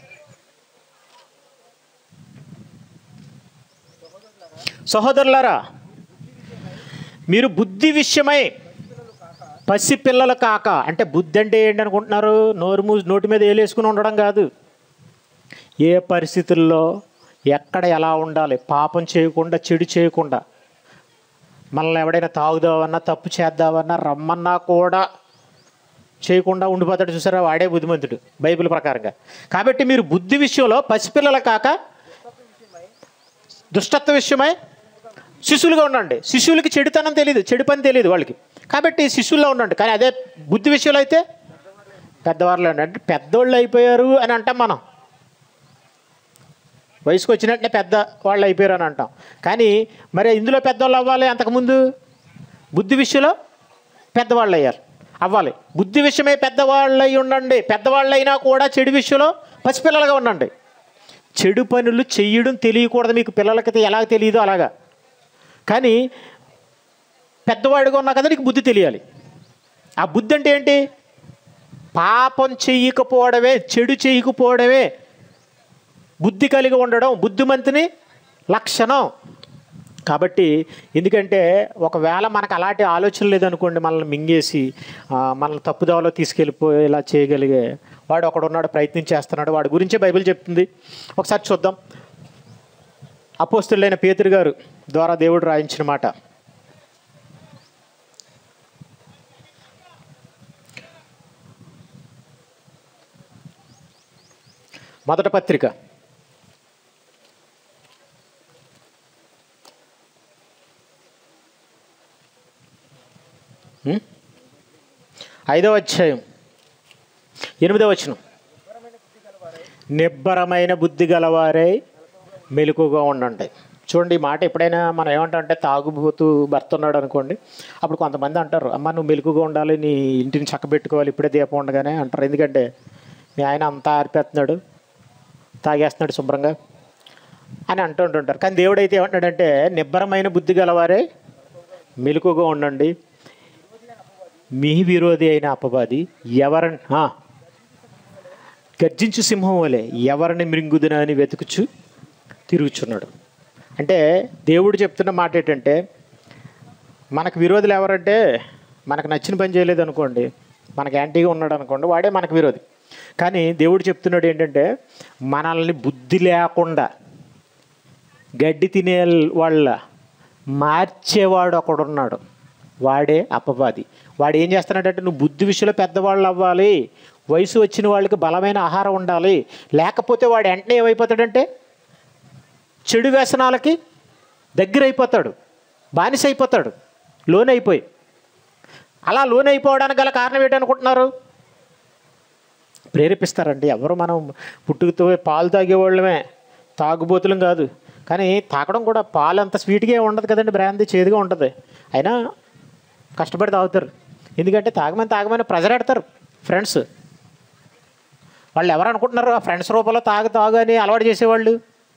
సహోదరులారా మీరు బుద్ధి విషయమై పసి పిల్లలు కాక అంటే బుద్ధి అంటే ఏంటి అనుకుంటున్నారు నోరు మూసి నోటి మీద ఏలేసుకుని ఉండడం కాదు ఏ పరిస్థితుల్లో ఎక్కడ ఎలా ఉండాలి పాపం చేయకుండా చెడు చేయకుండా మనల్ని ఎవడైనా తాగుదామన్నా తప్పు చేద్దామన్నా రమ్మన్నా కూడా చేయకుండా ఉండిపోతాడు చూసారా వాడే బుద్ధిమంతుడు బైబిల్ ప్రకారంగా కాబట్టి మీరు బుద్ధి విషయంలో పసిపిల్లలు కాక దుష్టత్వ విషయమై శిశువులుగా ఉండండి శిశువులకి చెడుతనం తెలియదు చెడు పని తెలియదు వాళ్ళకి కాబట్టి శిశువుల్లో ఉండండి కానీ అదే బుద్ధి విషయంలో అయితే పెద్దవాళ్ళు అంటే పెద్దోళ్ళు అయిపోయారు అని అంటాం మనం వయసుకు వచ్చినట్టే పెద్ద వాళ్ళు అయిపోయారు అని అంటాం కానీ మరి ఇందులో పెద్దవాళ్ళు అవ్వాలి అంతకుముందు బుద్ధి విషయంలో పెద్దవాళ్ళు అయ్యారు అవ్వాలి బుద్ధి విషయమే పెద్దవాళ్ళు అయి ఉండండి పెద్దవాళ్ళు అయినా కూడా చెడు విషయంలో పసిపిల్లలుగా ఉండండి చెడు పనులు చెయ్యడం తెలియకూడదు మీకు పిల్లలకైతే ఎలా తెలియదో అలాగా కానీ పెద్దవాడిగా ఉన్నా కదా నీకు బుద్ధి తెలియాలి ఆ బుద్ధి అంటే ఏంటి పాపం చెయ్యకపోవడమే చెడు చేయకపోవడమే బుద్ధి కలిగి ఉండడం బుద్ధిమంతుని లక్షణం కాబట్టి ఎందుకంటే ఒకవేళ మనకు అలాంటి ఆలోచన లేదనుకోండి మనల్ని మింగేసి ఆ, మనల్ని తప్పుదోవలో తీసుకెళ్ళిపోయేలా చేయగలిగే వాడు ఒకడు ఉన్నాడు ప్రయత్నం చేస్తున్నాడు వాడి గురించే బైబిల్ చెప్తుంది ఒకసారి చూద్దాం అపోస్తులైన పేతురు గారు ద్వారా దేవుడు రాయించిన మాట మొదటి పత్రిక ఉం? ఐదవ అధ్యాయం ఎనిమిదవ వచనం నిబ్బరమైన బుద్ధి గలవారై మెలకుగా ఉండండి చూడండి ఈ మాట ఎప్పుడైనా మనం ఏమంటామంటే తాగుబోతూ భర్త ఉన్నాడు అనుకోండి అప్పుడు కొంతమంది అంటారు అమ్మ నువ్వు మెలకుగా ఉండాలి నీ ఇంటిని చక్కబెట్టుకోవాలి ఇప్పుడే దీపం ఉండగానే అంటారు ఎందుకంటే మీ ఆయన అంతా ఆరిపేస్తున్నాడు తాగేస్తున్నాడు శుభ్రంగా అని అంటుంటుంటారు కానీ దేవుడు అయితే ఏమంటాడంటే నిబ్బరమైన బుద్ధి గలవారే మెలకుగా ఉండండి మీ విరోధి అయిన అపవాది ఎవరని ఆ, గర్జించు సింహం వలె ఎవరిని మృంగుదునా అని వెతుకుచు తిరుగుచున్నాడు అంటే దేవుడు చెప్తున్న మాట ఏంటంటే మనకు విరోధులు ఎవరంటే మనకు నచ్చిన పని చేయలేదు అనుకోండి మనకు యాంటీగా ఉన్నాడు అనుకోండి వాడే మనకు విరోధి కానీ దేవుడు చెప్తున్నాడు ఏంటంటే మనల్ని బుద్ధి లేకుండా గడ్డి తినే వాళ్ళ మార్చేవాడు ఒకడున్నాడు వాడే అపవాది వాడు ఏం చేస్తున్నాడంటే నువ్వు బుద్ధి విషయంలో పెద్దవాళ్ళు అవ్వాలి వయసు వచ్చిన వాళ్ళకి బలమైన ఆహారం ఉండాలి లేకపోతే వాడు వెంటనే ఏమైపోతాడంటే చెడు వ్యసనాలకి దగ్గర అయిపోతాడు బానిస అయిపోతాడు లోన్ అయిపోయి అలా లోన్ అయిపోవడానికి గల కారణం ఏంటనుకుంటున్నారు ప్రేరేపిస్తారండి ఎవరు మనం పుట్టుకతో పాలు తాగేవాళ్ళమే తాగుబోతులం కాదు కానీ తాగడం కూడా పాలు అంత స్వీట్గా ఉండదు కదండి బ్రాంది చేదుగా ఉంటుంది అయినా కష్టపడి తాగుతారు ఎందుకంటే తాగమని తాగమని ప్రెజర్ పెడతారు ఫ్రెండ్స్ వాళ్ళు ఎవరు అనుకుంటున్నారు ఆ ఫ్రెండ్స్ రూపంలో తాగు తాగు అని అలవాటు చేసేవాళ్ళు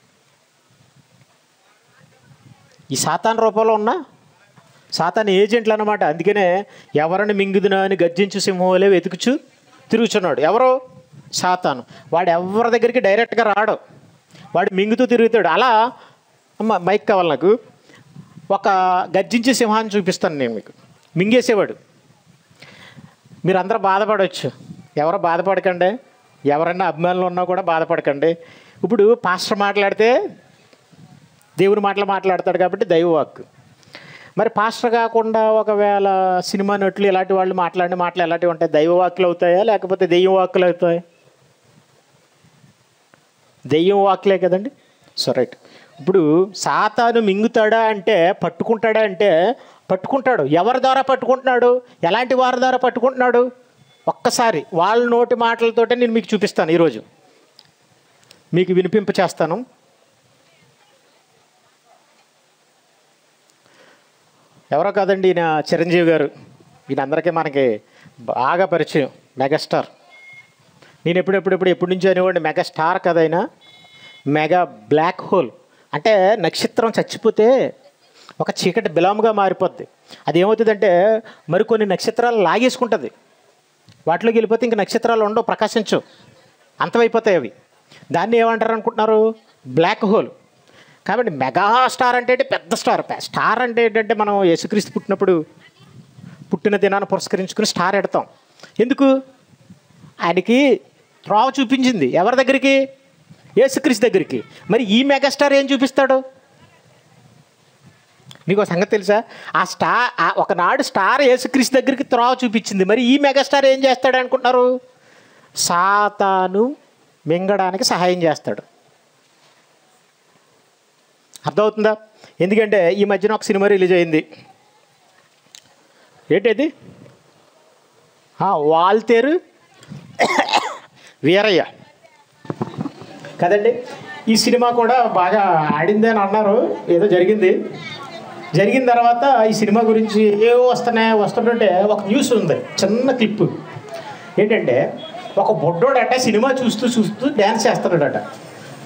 ఈ సాతాన్ రూపంలో ఉన్న సాతాన్ ఏజెంట్లు అనమాట అందుకనే ఎవరిని మింగుదునా అని గర్జించు సింహంలే వెతుకుచు తిరుగుచున్నాడు ఎవరు సాతాను వాడు ఎవరి దగ్గరికి డైరెక్ట్గా రాడు వాడు మింగుతూ తిరుగుతాడు అలా అమ్మ మైక్ కావాలి నాకు ఒక గర్జించే సింహాన్ని చూపిస్తాను నేను మీకు మింగేసేవాడు మీరు అందరూ బాధపడవచ్చు ఎవరో బాధపడకండి ఎవరన్నా అభిమానులు ఉన్నా కూడా బాధపడకండి ఇప్పుడు పాస్టర్ మాట్లాడితే దేవుని మాటలు మాట్లాడతాడు కాబట్టి దైవవాక్ మరి పాస్టర్ కాకుండా ఒకవేళ సినిమా నటులు ఇలాంటి వాళ్ళు మాట్లాడిన మాటలు ఎలాంటివి ఉంటాయి దైవ వాక్కులు అవుతాయా లేకపోతే దెయ్యం వాక్కులు అవుతాయి దెయ్యం వాక్కులే కదండి సో రైట్ ఇప్పుడు సాతాను మింగుతాడా అంటే పట్టుకుంటాడా అంటే పట్టుకుంటాడు ఎవరి ద్వారా పట్టుకుంటున్నాడు ఎలాంటి వారి ద్వారా పట్టుకుంటున్నాడు ఒక్కసారి వాళ్ళ నోటి మాటలతోటే నేను మీకు చూపిస్తాను ఈరోజు మీకు వినిపింప చేస్తాను ఎవరో కాదండి ఈయన చిరంజీవి గారు ఈయన అందరికీ మనకి బాగా పరిచయం మెగాస్టార్ నేను ఎప్పుడెప్పుడెప్పుడు ఎప్పటి నుంచో అనేవాడిని మెగా స్టార్ కదైనా మెగా బ్లాక్ హోల్ అంటే నక్షత్రం చచ్చిపోతే ఒక చీకటి బిలాముగా మారిపోద్ది అది ఏమవుతుందంటే మరికొన్ని నక్షత్రాలు లాగేసుకుంటుంది వాటిలోకి వెళ్ళిపోతే ఇంక నక్షత్రాలు ఉండవు ప్రకాశించవు అంతమైపోతాయి అవి దాన్ని ఏమంటారు అనుకుంటున్నారు బ్లాక్ హోల్ కాబట్టి మెగా స్టార్ అంటే ఏంటి? పెద్ద స్టార్ పె- స్టార్ అంటే ఏంటంటే మనం యేసుక్రీస్తు పుట్టినప్పుడు పుట్టిన దినాన్ని పురస్కరించుకుని స్టార్ ఎడతాం ఎందుకు ఆయనకి త్రోవ చూపించింది ఎవరి దగ్గరికి యేసుక్రీస్తు దగ్గరికి మరి ఈ మెగాస్టార్ ఏం చూపిస్తాడు మీకు ఒక సంగతి తెలుసా ఆ స్టార్ ఆ ఒకనాడు స్టార్ యేసుక్రీస్తు దగ్గరికి త్రోవ చూపించింది మరి ఈ మెగాస్టార్ ఏం చేస్తాడు అనుకుంటున్నారు సాతాను మింగడానికి సహాయం చేస్తాడు అర్థమవుతుందా ఎందుకంటే ఈ మధ్యన ఒక సినిమా రిలీజ్ అయింది ఏంటది ఆ, వాల్తేరు వీరయ్య కదండి ఈ సినిమా కూడా బాగా ఆడింది అని అన్నారు ఏదో జరిగింది జరిగిన తర్వాత ఈ సినిమా గురించి ఏవో వస్తున్నాయి వస్తుంటుంటే ఒక న్యూస్ ఉంది చిన్న క్లిప్ ఏంటంటే ఒక బొడ్డోడట సినిమా చూస్తూ చూస్తూ డ్యాన్స్ చేస్తున్నాడట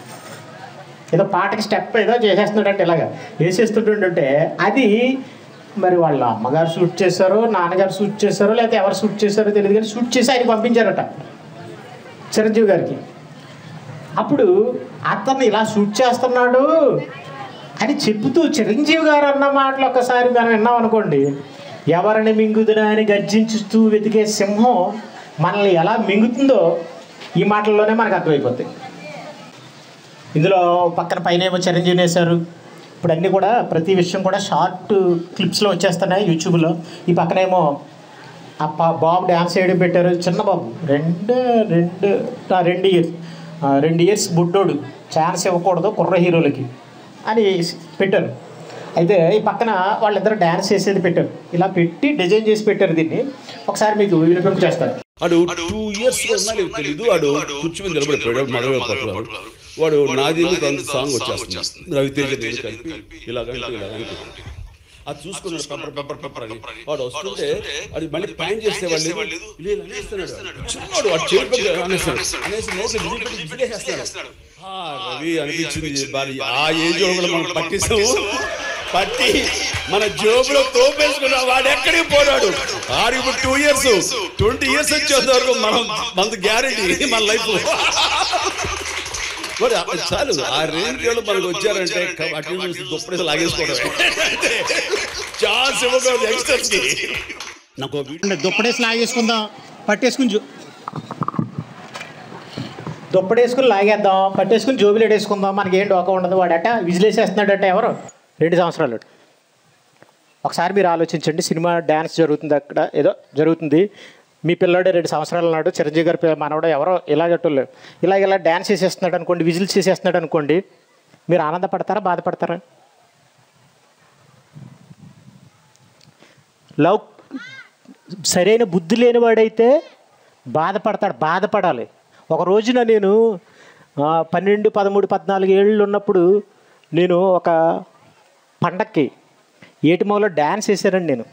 ఏదో పాటకి స్టెప్ ఏదో చేసేస్తున్నాడంటే ఇలాగా వేసేస్తుంటుంటే అది మరి వాళ్ళ అమ్మగారు షూట్ చేశారో నాన్నగారు షూట్ చేశారో లేకపోతే ఎవరు షూట్ చేశారో తెలియదు కానీ షూట్ చేసి ఆయన పంపించారట చిరంజీవి గారికి అప్పుడు అతను ఇలా షూట్ చేస్తున్నాడు అని చెబుతూ చిరంజీవి గారు అన్న మాటలు ఒక్కసారి మనం విన్నాం అనుకోండి ఎవరిని మింగుదునా అని గర్జించుతూ వెతికే సింహం మనల్ని ఎలా మింగుతుందో ఈ మాటల్లోనే మనకు అర్థమైపోతాయి ఇందులో పక్కన పైన ఏమో చిరంజీవి వేశారు ఇప్పుడు అన్నీ కూడా ప్రతి విషయం కూడా షార్ట్ క్లిప్స్లో వచ్చేస్తున్నాయి యూట్యూబ్లో ఈ పక్కనేమో ఆ పా- బాబు డ్యాన్స్ చేయడం పెట్టారు చిన్న బాబు రెండు రెండు ఆ, రెండు ఇయర్స్ ఆ, రెండు ఇయర్స్ బుడ్డోడు ఛాన్స్ ఇవ్వకూడదు కుర్ర హీరోలకి అని పెట్టారు అయితే ఈ పక్కన వాళ్ళిద్దరు డ్యాన్స్ చేసేది పెట్టారు ఇలా పెట్టి డిజైన్ చేసి పెట్టారు దీన్ని ఒకసారి మీకు వినిపింపు చేస్తారు వాడు టూ ఇయర్స్ ఉన్నాడు తెలీదు వాడు కూర్చుని నిలబడిపోయాడు మగవే పట్టుకున్నాడు వాడు నాది కొంత సాంగ్ వచ్చేస్తుంది రవితేజ నేను కలిపి ఇలాగ ఇలాగ అనుకుంటున్నాడు. అది చూసుకున్నాడు పెప్పర్ పెప్పర్ పెప్పర్ అని వాడు వస్తుంటే అది మళ్ళీ ప్యాన్ చేస్తే వాళ్ళు ఇలా ఇలా అనేస్తున్నాడు చిన్నవాడు వాడు చేతి అనేస్తాడు అనేసి నోట్లు విడిపెట్టి విడిగేసేస్తాడు ఆ, రవి అనిపించింది మరి ఆ ఏజ్ లో కూడా మనం పట్టిస్తాము పట్టి మన జోబులో తోపేసుకున్న వాడు ఎక్కడికి పోరాడు ఆడు ఇప్పుడు టూ ఇయర్స్ ట్వంటీ ఇయర్స్ వచ్చేంత వరకు మనం మన గ్యారెంటీ మన లైఫ్ మరి ఆ- చాలు ఆ రేంజ్ లో మనకు వచ్చారంటే అటు దుప్పటి లాగేసుకోవడం ఛాన్స్ ఇవ్వకూడదు యంగ్స్టర్స్ కి నాకు ఒక వీడియో దుప్పడేసి లాగేసుకుందాం పట్టేసుకుని జో దుప్పడేసుకుని లాగేద్దాం పట్టేసుకుని జోబులు వేసుకుందాం మనకి ఏం డోకా ఉండదు వాడట విజిలేసేస్తున్నాడట ఎవరు రెండు సంవత్సరాలు ఒకసారి మీరు ఆలోచించండి సినిమా డ్యాన్స్ జరుగుతుంది అక్కడ ఏదో జరుగుతుంది మీ పిల్లాడే రెండు సంవత్సరాలు నాడు చిరంజీవి గారి పిల్ల- మనవడు ఎవరో ఇలాగట్టోళ్ళు ఇలా ఇలా డ్యాన్స్ చేసేస్తున్నాడు అనుకోండి విజిల్స్ చేసేస్తున్నాడు అనుకోండి మీరు ఆనందపడతారా బాధపడతారా లవ్ సరైన బుద్ధి లేనివాడైతే బాధపడతాడు బాధపడాలి ఒక రోజున నేను ఆ, పన్నెండు పదమూడు పద్నాలుగు ఏళ్ళు ఉన్నప్పుడు నేను ఒక పండక్కి ఏటిమూలో డ్యాన్స్ వేసానండి నేను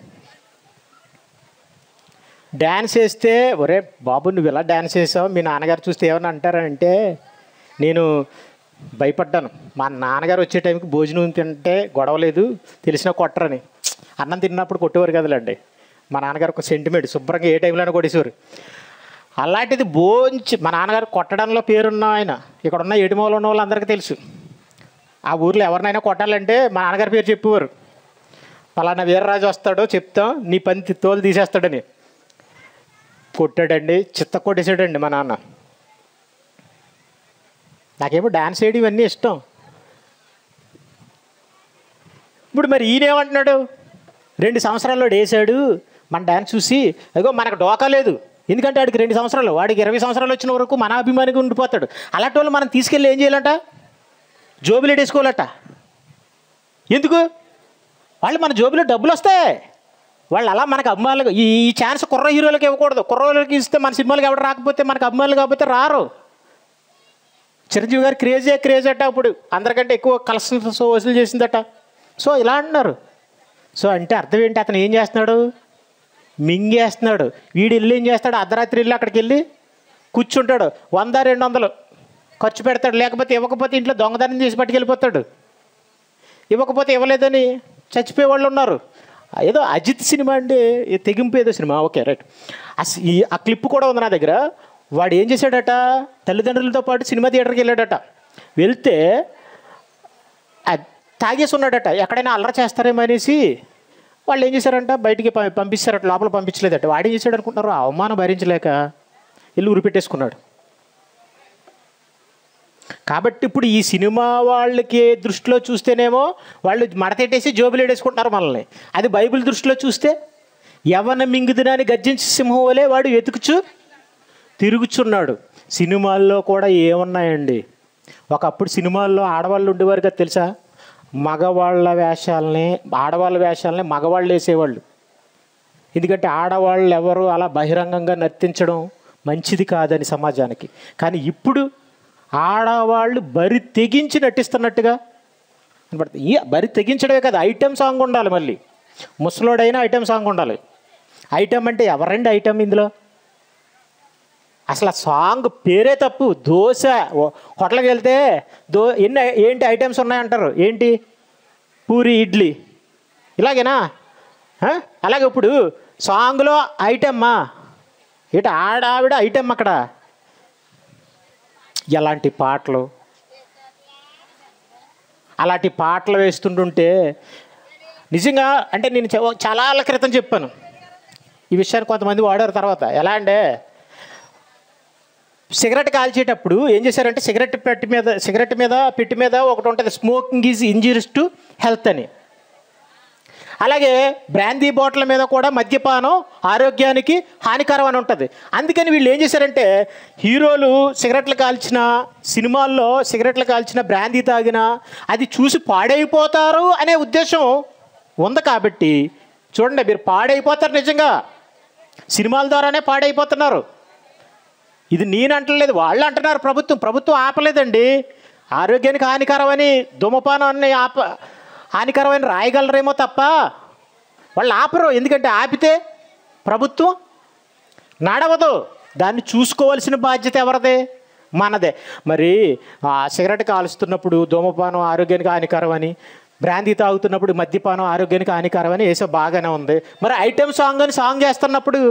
డ్యాన్స్ వేస్తే ఒరే బాబు నువ్వు ఇలా డ్యాన్స్ వేసావు మీ నాన్నగారు చూస్తే ఏమన్నా అంటారంటే నేను భయపడ్డాను మా నాన్నగారు వచ్చే టైంకి భోజనం తింటే గొడవ లేదు తెలిసినా కొట్టరని అన్నం తిన్నప్పుడు కొట్టేవారు కదలండి మా నాన్నగారు ఒక సెంటిమెంట్ శుభ్రంగా ఏ టైంలోనే కొట్టేసేవారు అలాంటిది భోంచి మా నాన్నగారు కొట్టడంలో పేరున్న ఆయన ఇక్కడ ఉన్న ఎడిమూల ఉన్న వాళ్ళందరికీ తెలుసు ఆ ఊర్లో ఎవరినైనా కొట్టాలంటే మా నాన్నగారి పేరు చెప్పేవారు పలానా వీర్రాజు వస్తాడో చెప్తాం నీ పని తి- తోలు తీసేస్తాడని కొట్టాడండి చిత్త కొట్టేసాడండి మా నాన్న నాకేమో డాన్స్ చేయడం ఇవన్నీ ఇష్టం ఇప్పుడు మరి ఈయన ఏమంటున్నాడు రెండు సంవత్సరాల్లో వేసాడు మన డ్యాన్స్ చూసి అదిగో మనకు డోకా లేదు ఎందుకంటే వాడికి రెండు సంవత్సరాలు వాడికి ఇరవై సంవత్సరాలు వచ్చిన వరకు మన అభిమానిగా ఉండిపోతాడు అలాంటి వాళ్ళు మనం తీసుకెళ్ళి ఏం చేయాలంట జోబులు వేసుకోవాలట ఎందుకు వాళ్ళు మన జోబులో డబ్బులు వస్తాయి వాళ్ళు అలా మనకు అభిమానులు ఈ ఈ ఛాన్స్ కుర్ర హీరోలకు ఇవ్వకూడదు కుర్ర హీరోలకి ఇస్తే మన సినిమాలకు ఎవరు రాకపోతే మనకు అభిమానులు కాకపోతే రారు చిరంజీవి గారు క్రేజే క్రేజ్ అట అప్పుడు అందరికంటే ఎక్కువ కలెక్షన్స్ వసూలు చేసిందట సో ఇలా అంటున్నారు సో అంటే అర్థం ఏంటి అతను ఏం చేస్తున్నాడు మింగేస్తున్నాడు వీడు వెళ్ళి ఏం చేస్తాడు అర్ధరాత్రి వెళ్ళి అక్కడికి వెళ్ళి కూర్చుంటాడు వంద రెండు వందలు ఖర్చు పెడతాడు లేకపోతే ఇవ్వకపోతే ఇంట్లో దొంగతనం చేసి పట్టుకెళ్ళిపోతాడు ఇవ్వకపోతే ఇవ్వలేదని చచ్చిపోయే వాళ్ళు ఉన్నారు ఏదో అజిత్ సినిమా అంటే ఈ తెగింపు ఏదో సినిమా ఓకే రైట్ ఆ సి- ఈ ఆ క్లిప్ కూడా ఉంది నా దగ్గర వాడు ఏం చేశాడట తల్లిదండ్రులతో పాటు సినిమా థియేటర్కి వెళ్ళాడట వెళ్తే ఆ తాగేసి ఉన్నాడట ఎక్కడైనా అల్లరి చేస్తారేమో అనేసి వాళ్ళు ఏం చేశారంట బయటికి పం- పంపిస్తారట లోపల పంపించలేదట వాడు ఏం చేశాడు అనుకుంటున్నారు ఆ అవమానం భరించలేక వెళ్ళి ఉరిపెట్టేసుకున్నాడు కాబట్టి ఇప్పుడు ఈ సినిమా వాళ్ళకి దృష్టిలో చూస్తేనేమో వాళ్ళు మడతెట్టేసి జోబులు వేసుకుంటున్నారు మనల్ని అది బైబిల్ దృష్టిలో చూస్తే యవన మింగుదినాన్ని గర్జించి సింహం వలె వాడు వెతుకుచు తిరుగుచున్నాడు సినిమాల్లో కూడా ఏమున్నాయండి ఒకప్పుడు సినిమాల్లో ఆడవాళ్ళు ఉండేవారు కదా తెలుసా మగవాళ్ళ వేషాలని ఆడవాళ్ళ వేషాలని మగవాళ్ళు వేసేవాళ్ళు ఎందుకంటే ఆడవాళ్ళు ఎవరు అలా బహిరంగంగా నర్తించడం మంచిది కాదని సమాజానికి కానీ ఇప్పుడు ఆడవాళ్ళు బరి తెగించి నటిస్తున్నట్టుగా కనపడుతుంది ఈ బరి తెగించడమే కదా ఐటెం సాంగ్ ఉండాలి మళ్ళీ ముసలోడైనా ఐటెం సాంగ్ ఉండాలి ఐటెం అంటే ఎవరండి ఐటెం ఇందులో అసలు ఆ సాంగ్ పేరే తప్పు దోశ ఓ- హోటల్కి వెళ్తే దో ఎన్ని ఏంటి ఐటమ్స్ ఉన్నాయంటారు ఏంటి పూరి ఇడ్లీ ఇలాగేనా ఆ? అలాగే ఇప్పుడు సాంగ్లో ఐటమ్మా ఇట ఆడావిడ ఐటమ్ అక్కడ ఎలాంటి పాటలు అలాంటి పాటలు వేస్తుంటుంటే నిజంగా అంటే నేను చె- చాలా ఏళ్ళ క్రితం చెప్పాను ఈ విషయాన్ని కొంతమంది వాడారు తర్వాత ఎలా అంటే సిగరెట్ కాల్చేటప్పుడు ఏం చేశారంటే సిగరెట్ పెట్టి మీద సిగరెట్ మీద పెట్టి మీద ఒకటి ఉంటుంది smoking is injuries to health అని అలాగే బ్రాందీ బాటిల్ మీద కూడా మద్యపానం ఆరోగ్యానికి హానికరం అని ఉంటుంది అందుకని వీళ్ళు ఏం చేశారంటే హీరోలు సిగరెట్లు కాల్చిన సినిమాల్లో సిగరెట్లు కాల్చిన బ్రాందీ తాగిన అది చూసి పాడైపోతారు అనే ఉద్దేశం ఉంది కాబట్టి చూడండి మీరు పాడైపోతారు నిజంగా సినిమాల ద్వారానే పాడైపోతున్నారు ఇది నేను అంటలేదు వాళ్ళు అంటున్నారు ప్రభుత్వం ప్రభుత్వం ఆపలేదండి ఆరోగ్యానికి హానికరమని ధూమపానాన్ని ఆప హానికరమని రాయగలరేమో తప్ప వాళ్ళు ఆపరు ఎందుకంటే ఆపితే ప్రభుత్వం నడవదు దాన్ని చూసుకోవాల్సిన బాధ్యత ఎవరిదే మనదే మరి ఆ సిగరెట్ కాలుస్తున్నప్పుడు ధూమపానం ఆరోగ్యానికి హానికరం అని బ్రాందీ తాగుతున్నప్పుడు మద్యపానం ఆరోగ్యానికి హానికరం అని వేసే బాగానే ఉంది మరి ఐటెం సాంగ్ అని సాంగ్ చేస్తున్నప్పుడు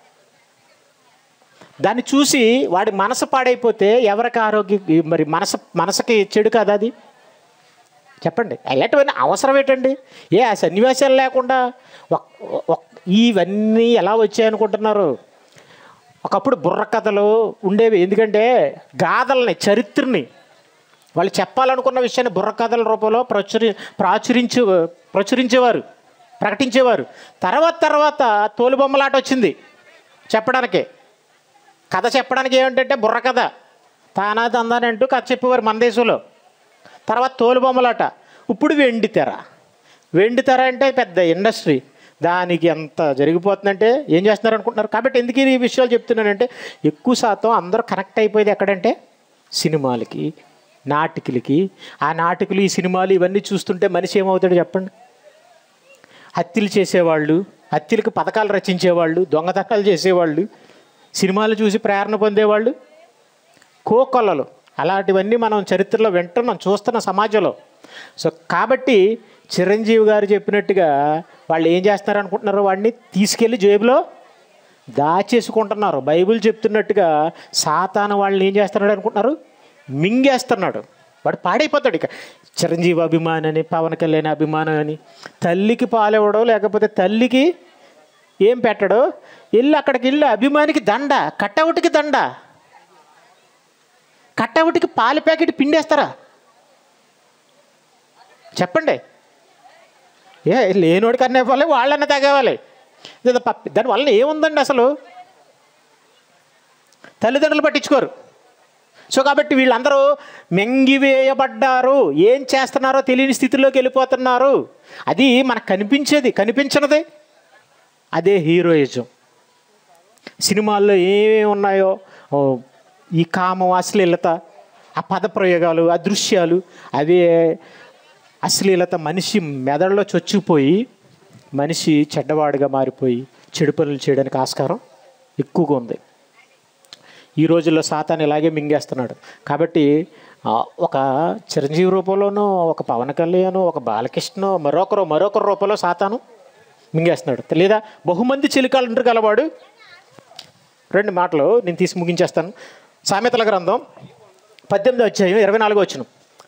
దాన్ని చూసి వాడి మనసు పాడైపోతే ఎవరికి ఆరోగ్యం మరి మనసు మనసుకి చెడు కదా అది చెప్పండి ఇలాంటివన్నీ అవసరం ఏంటండి ఏ ఆ సన్నివేశాలు లేకుండా ఒక్- ఒక్- ఇవన్నీ ఎలా వచ్చాయనుకుంటున్నారు ఒకప్పుడు బుర్ర కథలు ఉండేవి ఎందుకంటే గాథల్ని చరిత్రని వాళ్ళు చెప్పాలనుకున్న విషయాన్ని బుర్ర కథల రూపంలో ప్రచురి ప్రాచురించే ప్రచురించేవారు ప్రకటించేవారు తర్వాత తర్వాత తోలుబొమ్మలాట వచ్చింది చెప్పడానికి కథ చెప్పడానికి ఏమిటంటే బుర్ర కథ తానా తందాని అంటూ కథ చెప్పేవారు మన దేశంలో తర్వాత తోలుబొమ్మలాట ఇప్పుడు వెండి తెర వెండి తెర అంటే పెద్ద ఇండస్ట్రీ దానికి ఎంత జరిగిపోతుందంటే ఏం చేస్తున్నారు అనుకుంటున్నారు కాబట్టి ఎందుకు ఈ విషయాలు చెప్తున్నానంటే ఎక్కువ శాతం అందరూ కనెక్ట్ అయిపోయేది ఎక్కడంటే సినిమాలకి నాటికలకి ఆ నాటికలు ఈ సినిమాలు ఇవన్నీ చూస్తుంటే మనిషి ఏమవుతాడు చెప్పండి హత్యలు చేసేవాళ్ళు హత్యలకు పథకాలు రచించేవాళ్ళు దొంగతనాలు చేసేవాళ్ళు సినిమాలు చూసి ప్రేరణ పొందేవాళ్ళు కోకొల్లలు అలాంటివన్నీ మనం చరిత్రలో వింటున్నాం చూస్తున్న సమాజంలో సో కాబట్టి చిరంజీవి గారు చెప్పినట్టుగా వాళ్ళు ఏం చేస్తున్నారు అనుకుంటున్నారు వాడిని తీసుకెళ్ళి జేబులో దాచేసుకుంటున్నారు బైబిల్ చెప్తున్నట్టుగా సాతాను వాళ్ళని ఏం చేస్తున్నాడు అనుకుంటున్నారు మింగేస్తున్నాడు వాడు పాడైపోతాడు ఇక చిరంజీవి అభిమాని అని పవన్ కళ్యాణ్ అభిమానం అని తల్లికి పాలివ్వడం లేకపోతే తల్లికి ఏం పెట్టడు వెళ్ళి అక్కడికి వెళ్ళి అభిమానికి దండ కట్టవుటికి దండ కట్టవుటికి పాల ప్యాకెట్ పిండేస్తారా చెప్పండి ఏ లేనోడికి అన్న ఇవ్వాలి వాళ్ళన్న తగ్గవాలి ఇది పప్పి దానివల్ల ఏముందండి అసలు తల్లిదండ్రులు పట్టించుకోరు సో కాబట్టి వీళ్ళందరూ మెంగివేయబడ్డారు ఏం చేస్తున్నారో తెలియని స్థితిలోకి వెళ్ళిపోతున్నారు అది మనకు కనిపించేది కనిపించినది అదే హీరోయిజం సినిమాల్లో ఏమేమి ఉన్నాయో ఓ, ఈ కామం అశ్లీలత ఆ పదప్రయోగాలు ఆ దృశ్యాలు అవి అశ్లీలత మనిషి మెదడులో చొచ్చుకుపోయి మనిషి చెడ్డవాడుగా మారిపోయి చెడు పనులు చేయడానికి ఆస్కారం ఎక్కువగా ఉంది ఈ రోజుల్లో సాతాన్ని ఇలాగే మింగేస్తున్నాడు కాబట్టి ఆ, ఒక చిరంజీవి రూపంలోనూ ఒక పవన్ కళ్యాణ్ ఒక బాలకృష్ణ మరొకరు మరొకరు రూపంలో సాతాను మింగేస్తున్నాడు లేదా బహుమంది చిలికాలంటారు గలవాడు రెండు మాటలు నేను తీసి ముగించేస్తాను సామెతల గ్రంథం పద్దెనిమిది అధ్యాయం ఇరవై నాలుగో వచ్చిన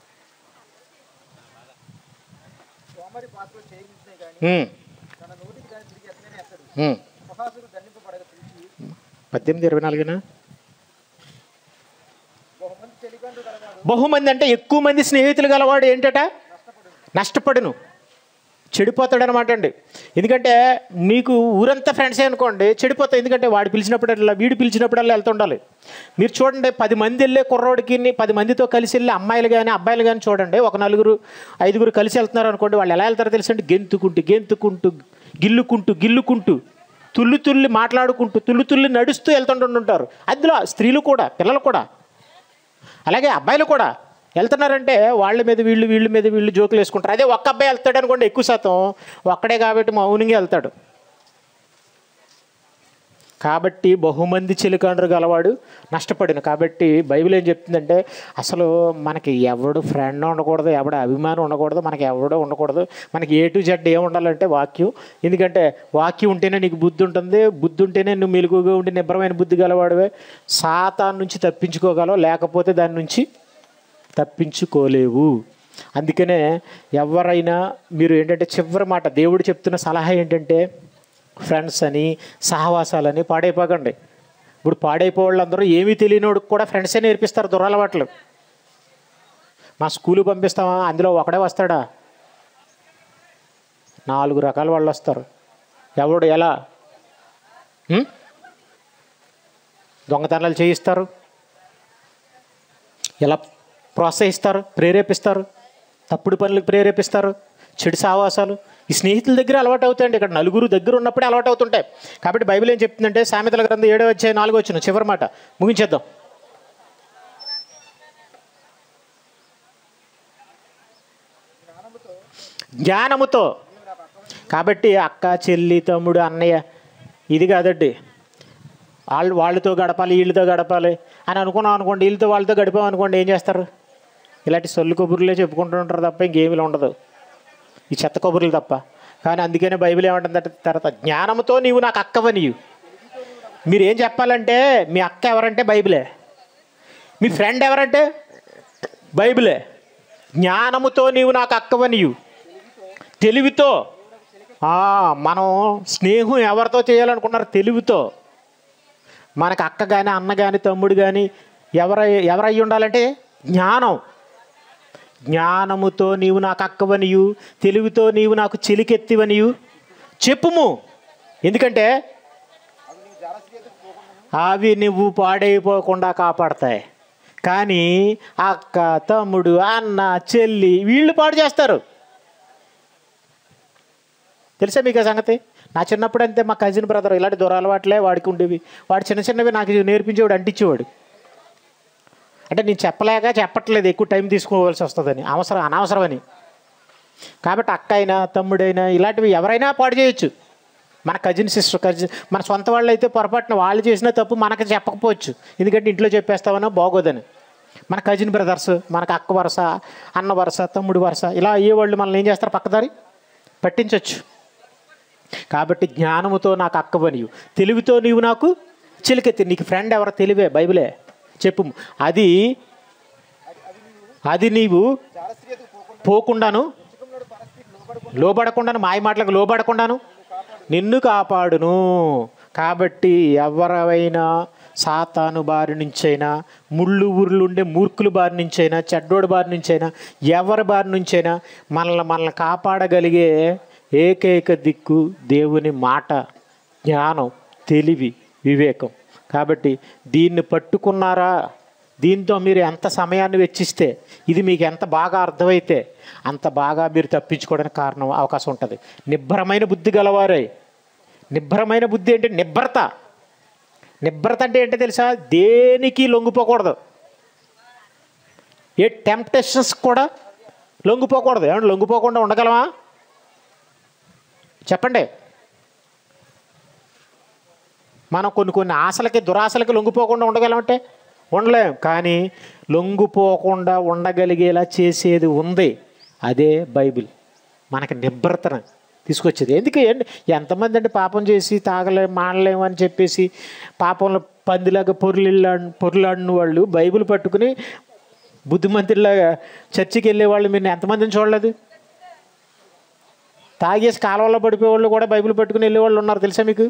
సోమరి పాత్రలు చేయించినే గాని ఉమ్, తన నోటికి దాన్ని తిరిగి ఎత్తనే ఎత్తడు ఉమ్. ఉపహాసుడు దండింపబడక పిలిచి పద్దెనిమిది ఇరవై నాలుగునా బహుమంది చెలికండు కలవాడు బహుమంది అంటే ఎక్కువ మంది స్నేహితులు గలవాడు ఏంటట నష్టపడును చెడిపోతాడు అనమాట అండి ఎందుకంటే మీకు ఊరంతా ఫ్రెండ్సే అనుకోండి చెడిపోతాయి ఎందుకంటే వాడు పిలిచినప్పుడల్లా వీడు పిలిచినప్పుడల్లా వెళ్తుండాలి మీరు చూడండి పది మంది వెళ్ళే కుర్రోడికి పది మందితో కలిసి వెళ్ళే అమ్మాయిలు కానీ అబ్బాయిలు కానీ చూడండి ఒక నలుగురు ఐదుగురు కలిసి వెళ్తున్నారు అనుకోండి వాళ్ళు ఎలా వెళ్తారో తెలుసండి గెంతుకుంటూ గెంతుకుంటూ గిల్లుకుంటూ గిల్లుకుంటూ తుల్లి తుల్లి మాట్లాడుకుంటూ తుల్లి తుల్లి నడుస్తూ వెళ్తుంటుంటారు అందులో స్త్రీలు కూడా పిల్లలు కూడా అలాగే అబ్బాయిలు కూడా వెళ్తున్నారంటే వాళ్ళ మీద వీళ్ళు వీళ్ళ మీద వీళ్ళు జోకులు వేసుకుంటారు అదే ఒక్క అబ్బాయి వెళ్తాడు అనుకోండి ఎక్కువ శాతం ఒక్కడే కాబట్టి మౌనంగా వెళ్తాడు కాబట్టి బహుమంది చిలికాండ్రు గలవాడు నష్టపడిన కాబట్టి బైబిల్ ఏం చెప్తుందంటే అసలు మనకి ఎవడు ఫ్రెండ్ ఉండకూడదు ఎవడ అభిమానం ఉండకూడదు మనకి ఎవడో ఉండకూడదు మనకి ఏ టు జెడ్ ఏం ఉండాలంటే వాక్యం ఎందుకంటే వాక్యం ఉంటేనే నీకు బుద్ధి ఉంటుంది బుద్ధి ఉంటేనే నువ్వు మెలుగుగా ఉండి నిబ్బరమైన బుద్ధి గలవాడివే సాతాన్ నుంచి తప్పించుకోగలవు లేకపోతే దాని నుంచి తప్పించుకోలేవు అందుకనే ఎవరైనా మీరు ఏంటంటే చివరి మాట దేవుడు చెప్తున్న సలహా ఏంటంటే ఫ్రెండ్స్ అని సహవాసాలని పాడైపోకండి ఇప్పుడు పాడైపోవాళ్ళందరూ ఏమీ తెలియనోడికి కూడా ఫ్రెండ్సే నేర్పిస్తారు దురలవాట్లు మా స్కూల్కి పంపిస్తామా అందులో ఒకడే వస్తాడా నాలుగు రకాల వాళ్ళు వస్తారు ఎవడు ఎలా ఉం? దొంగతనాలు చేయిస్తారు ఎలా ప్రోత్సహిస్తారు ప్రేరేపిస్తారు తప్పుడు పనులకు ప్రేరేపిస్తారు చెడు సావాసాలు ఈ స్నేహితుల దగ్గర అలవాటు అవుతాయండి ఇక్కడ నలుగురు దగ్గర ఉన్నప్పుడే అలవాటు అవుతుంటాయి కాబట్టి బైబిల్ ఏం చెప్తుందంటే సామెతల గ్రంథం ఏడో వచ్చే నాలుగో వచ్చిన చివరి మాట ముగించేద్దాం జ్ఞానముతో కాబట్టి అక్క చెల్లి తమ్ముడు అన్నయ్య ఇది కాదండి వాళ్ళు వాళ్ళతో గడపాలి వీళ్ళతో గడపాలి అని అనుకున్నాం అనుకోండి వీళ్ళతో వాళ్ళతో గడిపాం అనుకోండి ఏం చేస్తారు ఇలాంటి సొల్లు కబుర్లే చెప్పుకుంటూ ఉంటారు తప్ప ఇంకేమీ ఉండదు ఈ చెత్త కబుర్లు తప్ప కానీ అందుకనే బైబిల్ ఏమంటుందంటే తర్వాత జ్ఞానంతో నీవు నాకు అక్కవనియు మీరు ఏం చెప్పాలంటే మీ అక్క ఎవరంటే బైబిలే మీ ఫ్రెండ్ ఎవరంటే బైబిలే జ్ఞానముతో నీవు నాకు అక్కవనియు తెలివితో ఆ, మనం స్నేహం ఎవరితో చేయాలనుకున్నారు తెలివితో మనకు అక్క కానీ అన్న కానీ తమ్ముడు కానీ ఎవర ఎవరై ఉండాలంటే జ్ఞానం జ్ఞానముతో నీవు నాకు అక్కవనియు తెలివితో నీవు నాకు చెలికెత్తివనియు చెప్పుము ఎందుకంటే అవి నువ్వు పాడైపోకుండా కాపాడతాయి కానీ అక్క తమ్ముడు అన్న చెల్లి వీళ్ళు పాడు చేస్తారు తెలుసా మీకు ఆ సంగతి నా చిన్నప్పుడు అంతే మా కజిన్ బ్రదర్ ఇలాంటి దూరాలవాట్లే వాడికి ఉండేవి వాడు చిన్న చిన్నవి నాకు నేర్పించేవాడు అంటించేవాడు అంటే నేను చెప్పలేక చెప్పట్లేదు ఎక్కువ టైం తీసుకోవాల్సి వస్తుందని అవసరం అనవసరమని కాబట్టి అక్క అయినా తమ్ముడైనా ఇలాంటివి ఎవరైనా పాడు చేయొచ్చు మన కజిన్ సిస్టర్ కజిన్ మన సొంత వాళ్ళు అయితే పొరపాటున వాళ్ళు చేసిన తప్పు మనకు చెప్పకపోవచ్చు ఎందుకంటే ఇంట్లో చెప్పేస్తామన్నా బాగోదని మన కజిన్ బ్రదర్స్ మనకు అక్క వరుస అన్న వరుస తమ్ముడు వరుస ఇలా అయ్యే వాళ్ళు మనల్ని ఏం చేస్తారు పక్కదారి పట్టించవచ్చు కాబట్టి జ్ఞానముతో నాకు అక్కవనియు తెలివితో నీవు నాకు చిలికెత్తి నీకు ఫ్రెండ్ ఎవరో తెలివే బైబిలే చెప్పు అది అది నీవు చారస్త్రీయతకు పోకుండా పోకుండాను చిక్కుముడు పరస్పరి లోబడుకుంటూ లోబడకుండాను మాయ మాటలకు లోబడకుండాను నిన్ను కాపాడును కాబట్టి ఎవరైనా సాతాను బారి నుంచైనా ముళ్ళు ఊర్లు ఉండే మూర్ఖుల బారి నుంచైనా చెడ్డోడి బారి నుంచైనా ఎవరి బారి నుంచైనా మనల్ని మనల్ని కాపాడగలిగే ఏకైక దిక్కు దేవుని మాట జ్ఞానం తెలివి వివేకం కాబట్టి దీన్ని పట్టుకున్నారా దీంతో మీరు ఎంత సమయాన్ని వెచ్చిస్తే ఇది మీకు ఎంత బాగా అర్థమైతే అంత బాగా మీరు తప్పించుకోవడానికి కారణం అవకాశం ఉంటుంది నిబ్బరమైన బుద్ధి గలవారై నిబ్బరమైన బుద్ధి అంటే నిబ్బరత నిబ్బరత అంటే ఏంటో తెలుసా దేనికి లొంగిపోకూడదు ఏ టెంప్టేషన్స్ కూడా లొంగిపోకూడదు ఏమన్నా లొంగిపోకుండా ఉండగలమా చెప్పండి మనం కొన్ని కొన్ని ఆశలకి దురాశలకి లొంగిపోకుండా ఉండగలమంటే ఉండలేం కానీ లొంగిపోకుండా ఉండగలిగేలా చేసేది ఉంది అదే బైబిల్ మనకి నిబ్బరతను తీసుకొచ్చేది ఎందుకు ఏంటి ఎంతమంది అంటే పాపం చేసి తాగలే మాడలేము అని చెప్పేసి పాపంలో పందిలాగా పొరులిళ్ళ పొరులాడిన వాళ్ళు బైబిల్ పట్టుకుని బుద్ధిమంతుల్లాగా చర్చికి వెళ్ళే వాళ్ళు మీరు ఎంతమందిని చూడలేదు తాగేసి కాలువలో పడిపోయే వాళ్ళు కూడా బైబిల్ పట్టుకుని వెళ్ళే వాళ్ళు ఉన్నారు తెలుసా మీకు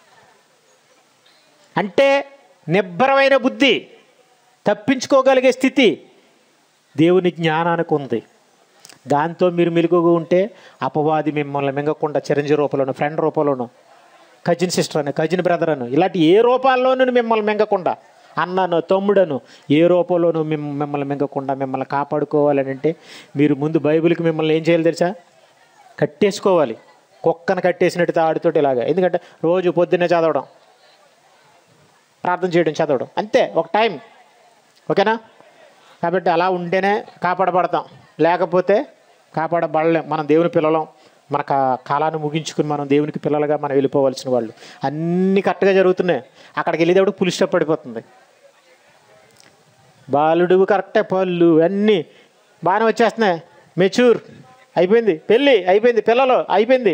అంటే నిబ్బరమైన బుద్ధి తప్పించుకోగలిగే స్థితి దేవుని జ్ఞానానికి ఉంది దాంతో మీరు మెలుగుగా ఉంటే అపవాది మిమ్మల్ని మింగకుండా చిరంజీవి రూపంలోను ఫ్రెండ్ రూపంలోను కజిన్ సిస్టర్ అని కజిన్ బ్రదర్ అను ఇలాంటి ఏ రూపాల్లోనూ మిమ్మల్ని మింగకుండా అన్నను తమ్ముడను ఏ రూపంలోనూ మిమ్ మిమ్మల్ని మింగకుండా మిమ్మల్ని కాపాడుకోవాలని అంటే మీరు ముందు బైబిల్కి మిమ్మల్ని ఏం చేయాలి తెలుసా కట్టేసుకోవాలి కుక్కను కట్టేసినట్టు తాడుతోటి ఇలాగా ఎందుకంటే రోజు పొద్దున్నే చదవడం ప్రార్థన చేయడం చదవడం అంతే ఒక టైం ఓకేనా కాబట్టి అలా ఉంటేనే కాపాడబడతాం లేకపోతే కాపాడబడలేం మనం దేవుని పిల్లలం మన కా- కాలాన్ని ముగించుకుని మనం దేవునికి పిల్లలుగా మనం వెళ్ళిపోవలసిన వాళ్ళు అన్నీ కరెక్ట్గా జరుగుతున్నాయి అక్కడికి వెళ్ళేటప్పుడు పులి స్టెప్ పడిపోతుంది బాలుడు కరెక్టే పళ్ళు అన్నీ బాగానే వచ్చేస్తున్నాయి మెచ్యూర్ అయిపోయింది పెళ్ళి అయిపోయింది పిల్లలు అయిపోయింది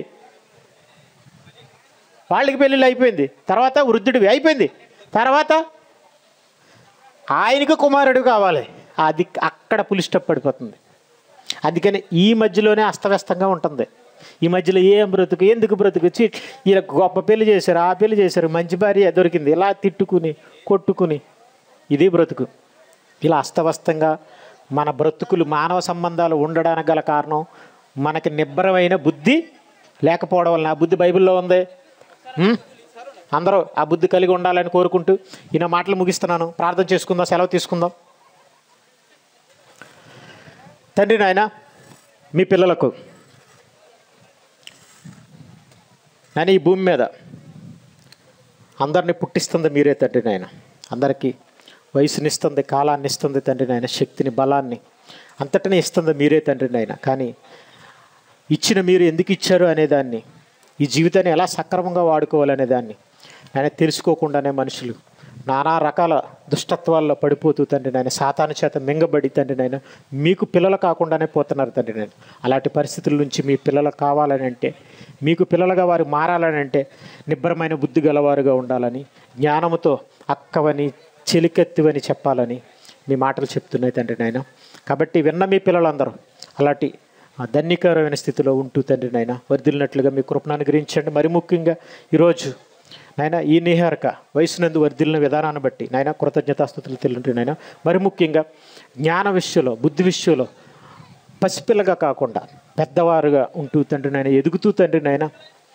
వాళ్ళకి పెళ్ళిళ్ళు అయిపోయింది తర్వాత వృద్ధుడివి అయిపోయింది తర్వాత ఆయనకు కుమారుడు కావాలి అది అక్కడ పులి స్టెప్ పడిపోతుంది అందుకని ఈ మధ్యలోనే అస్తవ్యస్తంగా ఉంటుంది ఈ మధ్యలో ఏం బ్రతుకు ఎందుకు బ్రతుకు చి ఇలా గొప్ప పెళ్లి చేశారు ఆ పెళ్లి చేశారు మంచి భార్య దొరికింది ఇలా తిట్టుకుని కొట్టుకుని ఇది బ్రతుకు ఇలా అస్తవ్యస్తంగా మన బ్రతుకులు మానవ సంబంధాలు ఉండడానికి గల కారణం మనకి నిబ్బరమైన బుద్ధి లేకపోవడం వలన ఆ బుద్ధి బైబిల్లో ఉంది ఉం? అందరూ ఆ బుద్ధి కలిగి ఉండాలని కోరుకుంటూ ఈయన మాటలు ముగిస్తున్నాను ప్రార్థన చేసుకుందాం సెలవు తీసుకుందాం తండ్రి నాయన మీ పిల్లలకు నేను ఈ భూమి మీద అందరిని పుట్టిస్తుంది మీరే తండ్రి నాయన అందరికీ వయసునిస్తుంది కాలాన్ని ఇస్తుంది తండ్రి నాయన శక్తిని బలాన్ని అంతటిని ఇస్తుంది మీరే తండ్రి నాయన కానీ ఇచ్చిన మీరు ఎందుకు ఇచ్చారు అనేదాన్ని ఈ జీవితాన్ని ఎలా సక్రమంగా వాడుకోవాలనే దాన్ని ఆయన తెలుసుకోకుండానే మనుషులు నానా రకాల దుష్టత్వాల్లో పడిపోతూ తండ్రి నాయన సాతాను చేత మింగబడి తండ్రి నాయన మీకు పిల్లలు కాకుండానే పోతున్నారు తండ్రి నేను అలాంటి పరిస్థితుల నుంచి మీ పిల్లలు కావాలని అంటే మీకు పిల్లలుగా వారు మారాలని అంటే నిబ్బరమైన బుద్ధి గలవారుగా ఉండాలని జ్ఞానముతో అక్కవని చెలికెత్తువని చెప్పాలని మీ మాటలు చెప్తున్నాయి తండ్రి నాయన కాబట్టి విన్న మీ పిల్లలందరూ అలాంటి ఆ ధన్యకరమైన స్థితిలో ఉంటూ తండ్రి నాయన వర్ధిల్లినట్లుగా మీ కృపను అనుగ్రహించండి మరి ముఖ్యంగా ఈరోజు నాయన ఈ నిహారక వయసునందు వర్ధిల్లిన విధానాన్ని బట్టి నాయన కృతజ్ఞతాస్థుతులు తెలియండి నాయన మరి ముఖ్యంగా జ్ఞాన విషయంలో బుద్ధి విషయంలో పసిపిల్లగా కాకుండా పెద్దవారుగా ఉంటూ తండ్రి నాయన ఎదుగుతూ తండ్రి నాయన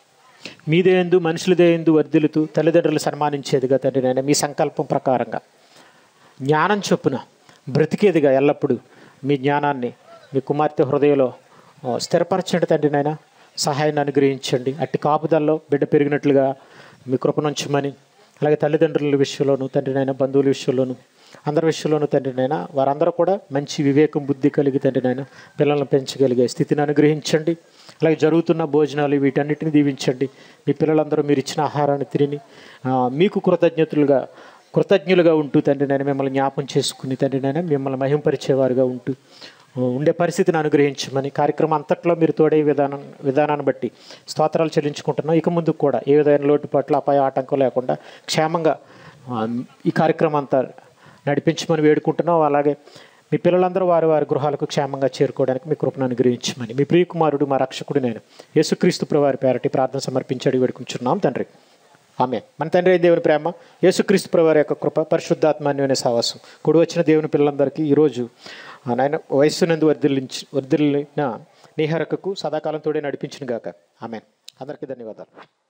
మీదే ఎందు మనుషులదే ఎందు వర్ధిల్లుతూ తల్లిదండ్రులు సన్మానించేదిగా తండ్రి నాయన మీ సంకల్పం ప్రకారంగా జ్ఞానం చొప్పున బ్రతికేదిగా ఎల్లప్పుడూ మీ జ్ఞానాన్ని మీ కుమార్తె హృదయంలో ఆ, స్థిరపరచండి తండ్రి నాయన సహాయాన్ని అనుగ్రహించండి అట్టి కాపుదల్లో బిడ్డ పెరిగినట్లుగా మీ కృపనుంచమని అలాగే తల్లిదండ్రుల విషయంలోనూ తండ్రి నాయన బంధువుల విషయంలోనూ అందరి విషయంలోనూ తండ్రి నాయన వారందరూ కూడా మంచి వివేకం బుద్ధి కలిగి తండ్రి నాయన పిల్లలను పెంచగలిగే స్థితిని అనుగ్రహించండి అలాగే జరుగుతున్న భోజనాలు వీటన్నిటిని దీవించండి మీ పిల్లలందరూ మీరు ఇచ్చిన ఆహారాన్ని తిని ఆ, మీకు కృతజ్ఞతలుగా కృతజ్ఞులుగా ఉంటూ తండ్రి నేను మిమ్మల్ని జ్ఞాపం చేసుకుని తండ్రి నేను మిమ్మల్ని మహింపరిచేవారుగా ఉంటూ ఆ, ఉండే పరిస్థితిని అనుగ్రహించమని కార్యక్రమం అంతట్లో మీరు తోడే విధానం విధానాన్ని బట్టి స్తోత్రాలు చెల్లించుకుంటున్నాం ఇక ముందు కూడా ఏ విధమైన లోటుపాట్లు అపాయ ఆటంకం లేకుండా క్షేమంగా ఆ, ఈ కార్యక్రమం అంతా నడిపించమని వేడుకుంటున్నాం అలాగే మీ పిల్లలందరూ వారి వారి గృహాలకు క్షేమంగా చేరుకోవడానికి మీ కృపను అనుగ్రహించమని మీ ప్రియకుమారుడు మా రక్షకుడు నేను యేసుక్రీస్తు ప్రవారి పేరటి ప్రార్థన సమర్పించాడు వేడుకుంటున్నాం తండ్రి ఆమె మన తండ్రి అయిన దేవుని ప్రేమ యేసుక్రీస్తు ప్రవారి యొక్క కృప పరిశుద్ధాత్మాన్యమైన సావాసం కూడి వచ్చిన దేవుని పిల్లలందరికీ ఈరోజు ఆ నాయన వయస్సునందు వర్ధిల్లించి వర్ధిల్లిన నీహరకకు సదాకాలం తోడే నడిపించిన గాక ఆమె అందరికీ ధన్యవాదాలు